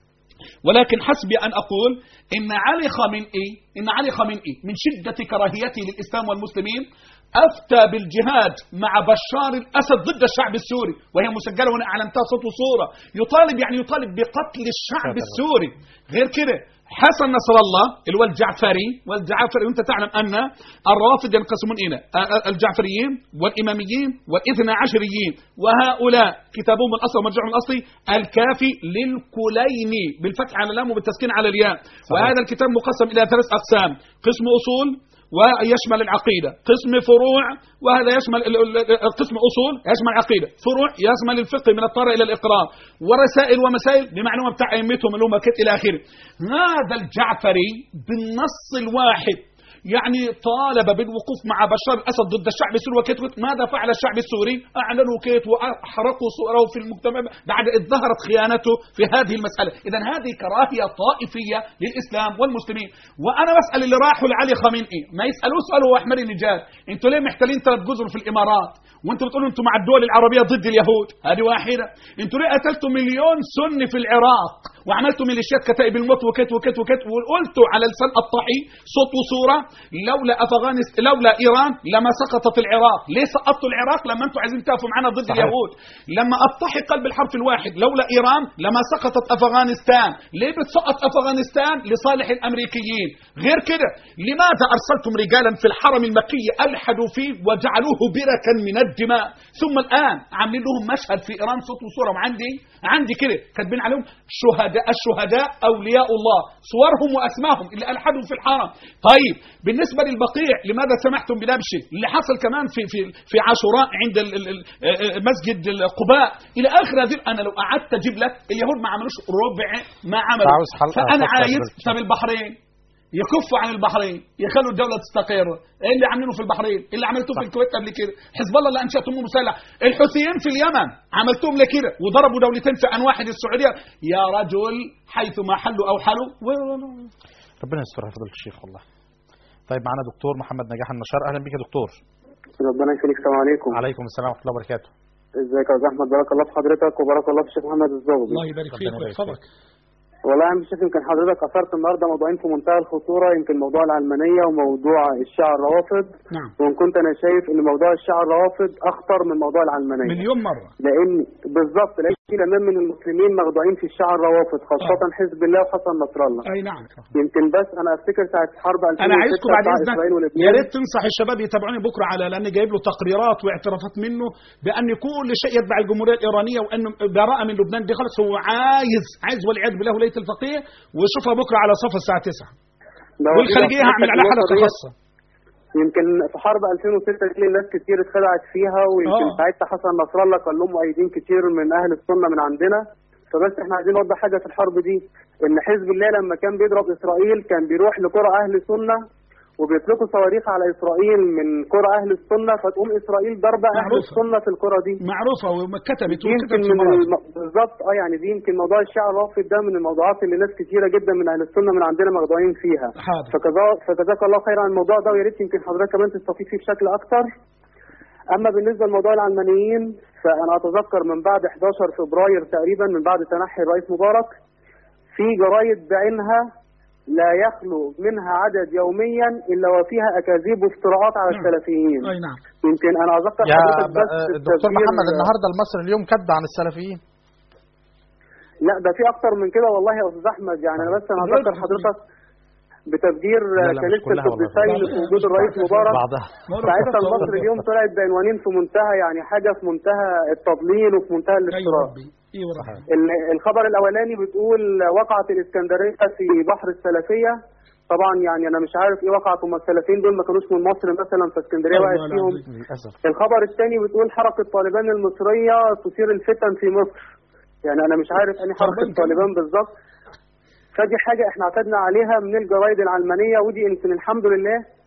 ولكن حسبي أن أقول إن علي خامنئي إن علي خامنئي من شدة كراهيته للإسلام والمسلمين أفتى بالجهاد مع بشار الأسد ضد الشعب السوري وهي مسجلة هنا أعلنتها صوت وصورة يطالب يعني يطالب بقتل الشعب شكرا. السوري غير كده حسن نصر الله اللي هو الجعفري والجعفري وانت تعلم ان الروافض ينقسمون الى الجعفريين والاماميين والاثنى عشريين وهؤلاء كتابهم الاصلي ومرجعهم الاصلي الكافي للكليني بالفتح على اللام وبالتسكين على الياء وهذا الكتاب مقسم الى ثلاث اقسام قسم اصول ويشمل العقيدة قسم فروع وهذا يشمل ال- ال- ال- قسم أصول يشمل العقيدة فروع يشمل الفقه من الطارئ إلى الإقرار ورسائل ومسائل بمعلومة بتاع أئمتهم اللي هم كت إلى آخره هذا الجعفري بالنص الواحد يعني طالب بالوقوف مع بشار الاسد ضد الشعب السوري وكيت وكيت. ماذا فعل الشعب السوري؟ اعلنوا كيت واحرقوا صوره في المجتمع بعد اذ ظهرت خيانته في هذه المساله، اذا هذه كراهيه طائفيه للاسلام والمسلمين، وانا بسال اللي راحوا لعلي خامنئي ما يسالوه سؤال هو احمد النجاد، انتوا ليه محتلين ثلاث جزر في الامارات؟ وانتوا بتقولوا انتوا مع الدول العربيه ضد اليهود، هذه واحده، انتوا ليه قتلتوا مليون سني في العراق؟ وعملتوا ميليشيات كتائب الموت وكت وكت وكت وقلتوا على لسان الطحي صوت وصوره لولا افغانستان لولا ايران لما سقطت العراق، ليه سقطتوا العراق لما انتوا عايزين تقفوا معنا ضد صحيح. اليهود؟ لما الطحي قال بالحرف الواحد لولا ايران لما سقطت افغانستان، ليه بتسقط افغانستان لصالح الامريكيين؟ غير كده، لماذا ارسلتم رجالا في الحرم المكي الحدوا فيه وجعلوه بركا من الدماء، ثم الان عاملين لهم مشهد في ايران صوت وصوره وعندي عندي كده كاتبين عليهم شهداء الشهداء اولياء الله صورهم واسمائهم اللي الحدوا في الحرم طيب بالنسبه للبقيع لماذا سمحتم بنبشه اللي حصل كمان في في في عاشوراء عند ال- ال- ال- آه، مسجد قباء الى اخر هذه انا لو قعدت اجيب لك اليهود ما عملوش ربع ما عملوا عاوز حلقة فانا خاصة عايز بالبلد. طب البحرين يكفوا عن البحرين يخلوا الدوله تستقر ايه اللي عاملينه في البحرين إيه اللي عملتوه في الكويت قبل كده حزب الله اللي انشاتهم مسلح الحوثيين في اليمن عملتهم لكده وضربوا دولتين في ان واحد السعوديه يا رجل حيث ما حلوا او حلوا ربنا يستر يا فضيله الشيخ والله طيب معانا دكتور محمد نجاح النشار اهلا بك يا دكتور ربنا يخليك السلام عليكم عليكم السلام ورحمه الله وبركاته ازيك يا استاذ احمد بارك الله في حضرتك وبارك الله في الشيخ محمد الزغبي الله يبارك فيك ربنا يبارك ويحفظك والله يا عم الشيخ يمكن حضرتك اثرت النهارده موضوعين في منتهى الخطوره يمكن موضوع العلمانيه وموضوع الشيعة الروافض نعم وان كنت انا شايف ان موضوع الشيعة الروافض اخطر من موضوع العلمانيه مليون مره لان بالظبط لان في كمان من المسلمين مخدوعين في الشيعة الروافض خاصه حزب الله وحسن نصر الله اي نعم يمكن بس انا افتكر ساعه حرب 2006 انا عايزكم بعد بتاع اذنك اسرائيل يا ولبنان ريت تنصح الشباب يتابعوني بكره على لان جايب له تقريرات واعترافات منه بان كل شيء يتبع الجمهوريه الايرانيه وانه براءه من لبنان دي خلاص هو عايز عايز والعياذ بالله ولايه الفقيه ويشوفها بكره على صف الساعه 9 ده هو والخارجيه كده. هعمل عليها حلقه النقطة ديت خاصه يمكن في حرب 2006 دي ناس كتير اتخدعت فيها ويمكن آه. ساعتها حسن نصر الله كان له مؤيدين كتير من اهل السنه من عندنا فبس احنا عايزين نوضح حاجه في الحرب دي ان حزب الله لما كان بيضرب اسرائيل كان بيروح لقرى اهل سنه وبيطلقوا صواريخ على اسرائيل من قرى اهل السنه فتقوم اسرائيل ضربه اهل معروفة. السنه في القرى دي معروفه وكتبت دي يمكن وكتبت في من مراجع الم... بالظبط اه يعني دي يمكن موضوع الشيعة الرافض ده من الموضوعات اللي ناس كتيره جدا من اهل السنه من عندنا مخدوعين فيها حاضر فجزا- فجزاك الله خير عن الموضوع ده ويا ريت يمكن حضرتك كمان تستفيد فيه بشكل اكتر اما بالنسبه لموضوع العلمانيين فانا اتذكر من بعد 11 فبراير تقريبا من بعد تنحي الرئيس مبارك في جرايد بعينها لا يخلو منها عدد يوميا الا وفيها اكاذيب وافتراءات على نعم. السلفيين اي نعم يمكن انا اذكر يا حضرتك ب- بس آه، دكتور التسجيل- محمد النهارده المصري اليوم كتب عن السلفيين لا ده في اكتر من كده والله يا استاذ احمد يعني انا بس انا هذكر حضرتك بتفجير لا، لا، مش كنيسه كلها والله. القديسين في وجود الرئيس مبارك بعضها ساعتها المصر اليوم طلعت بعنوانين في منتهى يعني حاجه في منتهى التضليل وفي منتهى ايوه الافتراء ربي ايوه ربي ال- الخبر الاولاني بتقول وقعت الاسكندريه في بحر السلفيه طبعا يعني انا مش عارف ايه وقعت هم السلفيين دول ما كانوش من مصر مثلا فاسكندريه أيوة، وقعت لا، فيهم لا. للاسف الخبر الثاني بتقول حركه طالبان المصريه تثير الفتن في مصر يعني انا مش عارف اني حركه طالبان كمان. طالبان بالظبط فدي حاجه احنا اعتدنا عليها من الجرايد العلمانيه ودي يمكن الحمد لله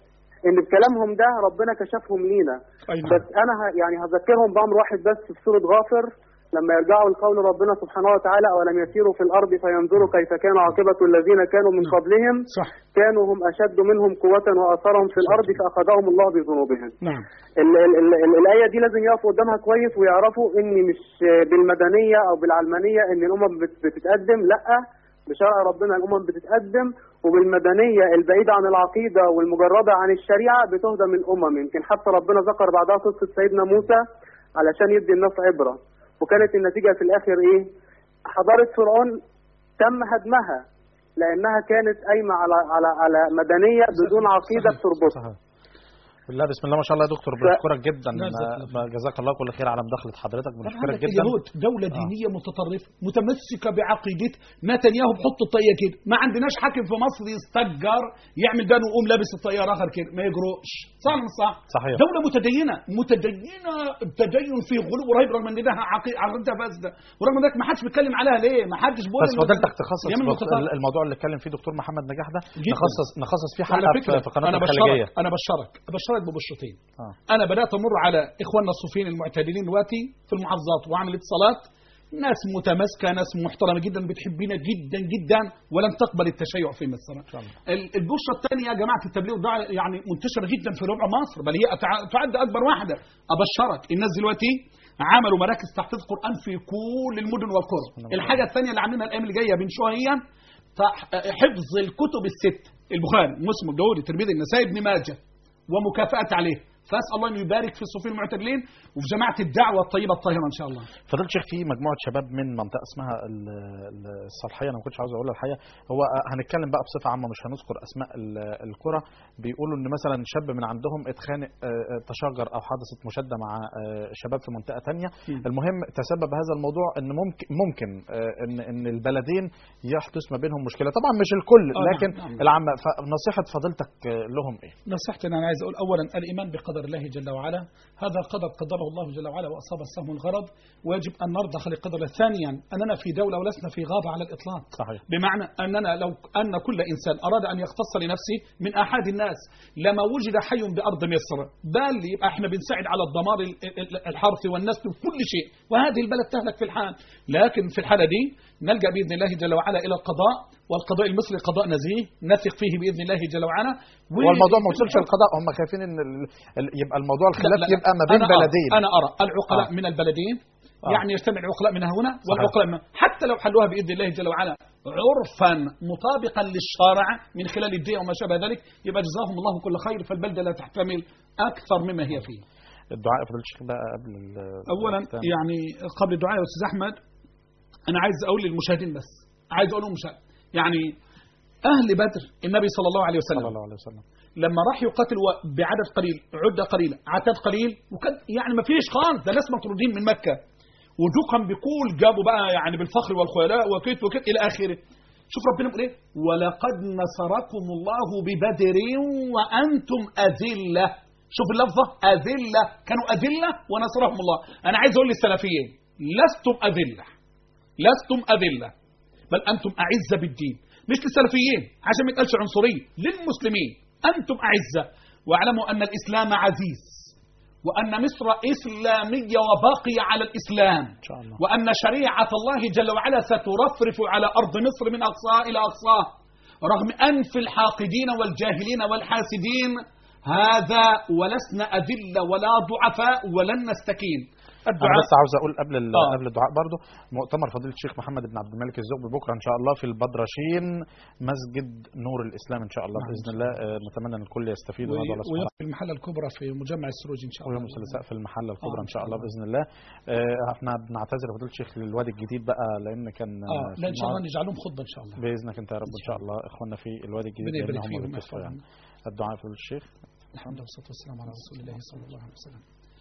ان بكلامهم ده ربنا كشفهم لينا أي نعم. بس انا ه... يعني هذكرهم بامر واحد بس في سوره غافر لما يرجعوا لقول ربنا سبحانه وتعالى اولم يسيروا في الارض فينظروا كيف كان عاقبه الذين كانوا من قبلهم صح كانوا هم اشد منهم قوه واثرهم في الارض فاخذهم الله بذنوبهم نعم ال ال ال ال الآية دي لازم يقفوا قدامها كويس ويعرفوا إن مش بالمدنية أو بالعلمانية إن الأمم بت- بتتقدم لأ بشرع ربنا الأمم بتتقدم وبالمدنية البعيدة عن العقيدة والمجردة عن الشريعة بتهدم الأمم يمكن حتى ربنا ذكر بعدها قصة سيدنا موسى علشان يدي الناس عبرة وكانت النتيجة في الآخر إيه؟ حضارة فرعون تم هدمها لأنها كانت قايمة على على على مدنية بدون عقيدة صحيح. بتربطها صحيح. بالله بسم الله ما شاء الله يا دكتور ف- بنشكرك جدا لا، جزاك الله ما- جزاك الله كل خير على مداخله حضرتك طبعا بنشكرك عندك جدا اليهود دولة دينية متطرفة متمسكة بعقيدة نتنياهو بحط الطاقية كده ما عندناش حاكم في مصر يستجر يعمل ده ويقوم لابس الطيارة آخر كده ما يجرؤش صح ولا مش صح؟ صحيح. دولة متدينة متدينة تدين في غلو رهيب رغم ان ده عقي- عقيدتها فاسدة ورغم ذلك ما حدش بيتكلم عليها ليه؟ ما حدش بيقول بس إن- فضلتك تخصص يمين في متطرف. الموضوع اللي اتكلم فيه دكتور محمد نجاح ده جداً. نخصص نخصص فيه على حلقه فكرة في- في قناه أنا الخليجيه بشرك أنا بشرك بشرك ببشرتين آه. أنا بدأت أمر على إخواننا الصوفيين المعتدلين دلوقتي في المحافظات وأعمل اتصالات ناس متماسكة ناس محترمة جدا بتحبنا جدا جدا ولن تقبل التشيع في مصر ال- البشرة الثانية يا جماعة التبليغ ده يعني منتشرة جدا في ربع مصر بل هي أتع- تعد أكبر واحدة أبشرك الناس دلوقتي عملوا مراكز تحفيظ قرآن في كل المدن والقرى الحاجة الثانية اللي عاملينها الأيام اللي جاية بنشوفها هي ف- حفظ الكتب الست البخاري مسلم الدوري الترمذي النسائي ابن ماجه ومكافأة عليه فاسال الله انه يبارك في الصوفيين المعتدلين وفي جماعه الدعوه الطيبه الطاهره ان شاء الله فضلت شيخ في مجموعه شباب من منطقه اسمها ال- ال- الصالحيه انا ما كنتش عاوز اقولها الحقيقه هو هنتكلم بقى بصفه عامه مش هنذكر اسماء ال- القرى بيقولوا ان مثلا شاب من عندهم اتخانق آه، آه، تشاجر او حدثت مشاده مع آه، شباب في منطقه تانية المهم تسبب هذا الموضوع ان ممكن ممكن آه، ان ان البلدين يحدث ما بينهم مشكله طبعا مش الكل آه، نعم، لكن نعم. العامه فنصيحه فضيلتك آه، لهم ايه نصيحتي انا عايز اقول اولا الايمان بقدر الله جل وعلا هذا قدر قدره الله جل وعلا واصاب السهم الغرض ويجب ان نرضى خلق قدر الله ثانيا اننا في دوله ولسنا في غابه على الاطلاق صحيح. بمعنى اننا لو ان كل انسان اراد ان يختص لنفسه من احد الناس لما وجد حي بارض مصر بل يبقى احنا بنساعد على الدمار ال- ال- الحرث والنسل وكل شيء وهذه البلد تهلك في الحال لكن في الحاله دي نلجا باذن الله جل وعلا الى القضاء والقضاء المصري قضاء نزيه نثق فيه باذن الله جل وعلا و- هو الموضوع ما وصلش للقضاء هم خايفين ان ال- ال- يبقى الموضوع الخلاف لا، لا. يبقى ما بين أنا أرى بلدين أنا أرى العقلاء آه. من البلدين آه. يعني يجتمع العقلاء من هنا والعقلاء من حتى لو حلوها بإذن الله جل وعلا عرفا مطابقا للشرع من خلال الدين وما شابه ذلك يبقى جزاهم الله كل خير فالبلدة لا تحتمل أكثر مما هي فيه الدعاء فضل الشيخ بقى قبل ال- أولا الختام. يعني قبل الدعاء يا أستاذ أحمد أنا عايز أقول للمشاهدين بس عايز أقول لهم شيء. يعني أهل بدر النبي صلى الله عليه صلى وسلم الله عليه وسلم لما راح يقاتل و- بعدد قليل عدة قليلة عتاد قليل وكان يعني ما فيش خالص ده ناس مطرودين من مكة وجوكم بيقول جابوا بقى يعني بالفخر والخيلاء وكيت وكيت إلى آخره شوف ربنا بيقول ايه ولقد نصركم الله ببدر وأنتم أذلة شوف اللفظة أذلة كانوا أذلة ونصرهم الله أنا عايز أقول للسلفيين لستم أذلة لستم أذلة بل أنتم أعزة بالدين مش للسلفيين عشان ما يتقالش عنصرية للمسلمين أنتم أعزة واعلموا أن الإسلام عزيز وأن مصر إسلامية وباقية على الإسلام إن شاء الله. وأن شريعة الله جل وعلا سترفرف على أرض مصر من أقصاها إلى أقصاها رغم أنف الحاقدين والجاهلين والحاسدين هذا ولسنا أذلة ولا ضعفاء ولن نستكين انا الدعاء بس عاوز اقول قبل ال- آه. قبل الدعاء برضو مؤتمر فضيله الشيخ محمد بن عبد الملك الزغبي بكره ان شاء الله في البدرشين مسجد نور الاسلام ان شاء الله نعم. باذن الله آه، نتمنى ان الكل يستفيد وندعو الله سبحانه ويوم في المحلة الكبرى في مجمع السروج إن شاء الله ويوم الثلاثاء في المحله الكبرى آه، ان شاء الله باذن الله آه، احنا بنعتذر فضيله الشيخ للوادي الجديد بقى لان كان آه في لا إن شاء الله المعرض. نجعلهم خطبة إن شاء الله باذنك انت يا رب ان شاء الله اخواننا في الوادي الجديد ربنا يبارك لان هم فيهم بيتصلوا ويحفظهم. يعني الدعاء فضيله الشيخ الحمد لله والصلاة والسلام على رسول الله صلى الله عليه وسلم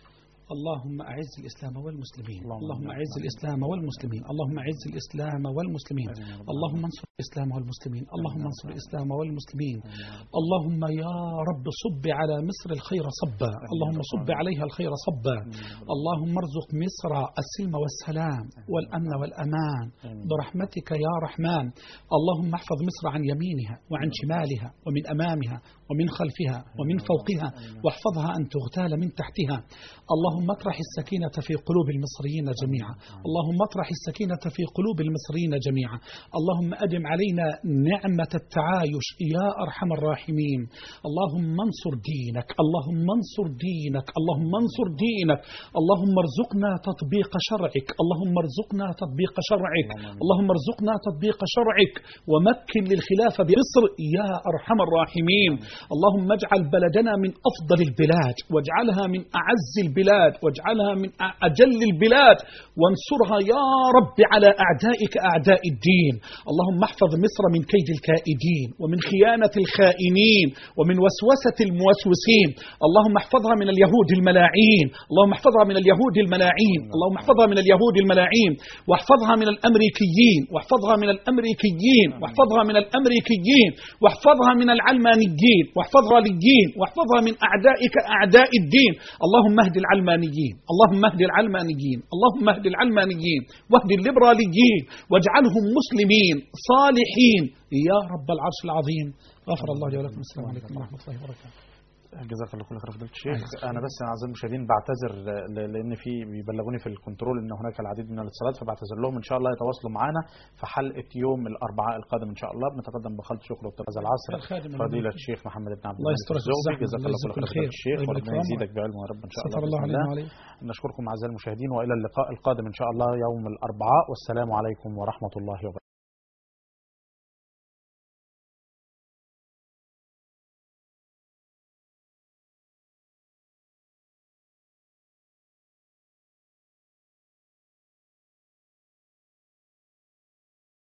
اللهم أعز الإسلام والمسلمين اللهم اللهم آمين. أعز الإسلام والمسلمين اللهم أعز الإسلام والمسلمين آمين يا رب اللهم انصر الإسلام والمسلمين اللهم انصر الإسلام والمسلمين اللهم يا رب صب على مصر الخير صبا اللهم صب عليها الخير صبا اللهم ارزق مصر السلم والسلام والأمن والأمان برحمتك يا رحمن اللهم احفظ مصر عن يمينها وعن شمالها ومن أمامها ومن خلفها ومن فوقها واحفظها أن تغتال من تحتها اللهم اطرح السكينة في قلوب المصريين جميعا اللهم اطرح السكينة في قلوب المصريين جميعا اللهم أدم علينا نعمة التعايش يا أرحم الراحمين اللهم انصر دينك اللهم انصر دينك اللهم انصر دينك اللهم ارزقنا تطبيق شرعك اللهم ارزقنا تطبيق شرعك اللهم ارزقنا تطبيق شرعك ومكن للخلافة بمصر يا أرحم الراحمين اللهم اجعل بلدنا من أفضل البلاد واجعلها من أعز البلاد واجعلها من أجل البلاد وانصرها يا رب على أعدائك أعداء الدين اللهم احفظ مصر من كيد الكائدين ومن خيانة الخائنين ومن وسوسة الموسوسين اللهم احفظها من اليهود الملاعين اللهم احفظها من اليهود الملاعين اللهم احفظها من اليهود الملاعين واحفظها من الأمريكيين واحفظها من الأمريكيين واحفظها من الأمريكيين واحفظها من العلمانيين واحفظها للدين واحفظها من أعدائك أعداء الدين اللهم اهد العلمانيين اللهم اهد العلمانيين اللهم اهد العلمانيين واهد الليبراليين واجعلهم مسلمين صالحين يا رب العرش العظيم غفر الله لي ولكم السلام عليكم ورحمة الله وبركاته جزاك الله كل خير فضيله الشيخ انا بس اعزائي المشاهدين بعتذر ل- لان في بيبلغوني في الكنترول ان هناك العديد من الاتصالات فبعتذر لهم ان شاء الله يتواصلوا معنا في حلقه يوم الاربعاء القادم ان شاء الله بنتقدم بخالد شكر دكتور هذا العصر الخادم فضيله الممكن. الشيخ محمد بن عبد الله الملك يسترك الزغبي الزحمة، جزاك الله الله كل يجزيك خير الخير. فضيله الشيخ ويبارك وربنا في عمرك. يزيدك بعلم يا رب ان شاء الله ستر الله بإذن علينا الله. وعليك نشكركم اعزائي المشاهدين والى اللقاء القادم ان شاء الله يوم الاربعاء والسلام عليكم ورحمه الله وبركاته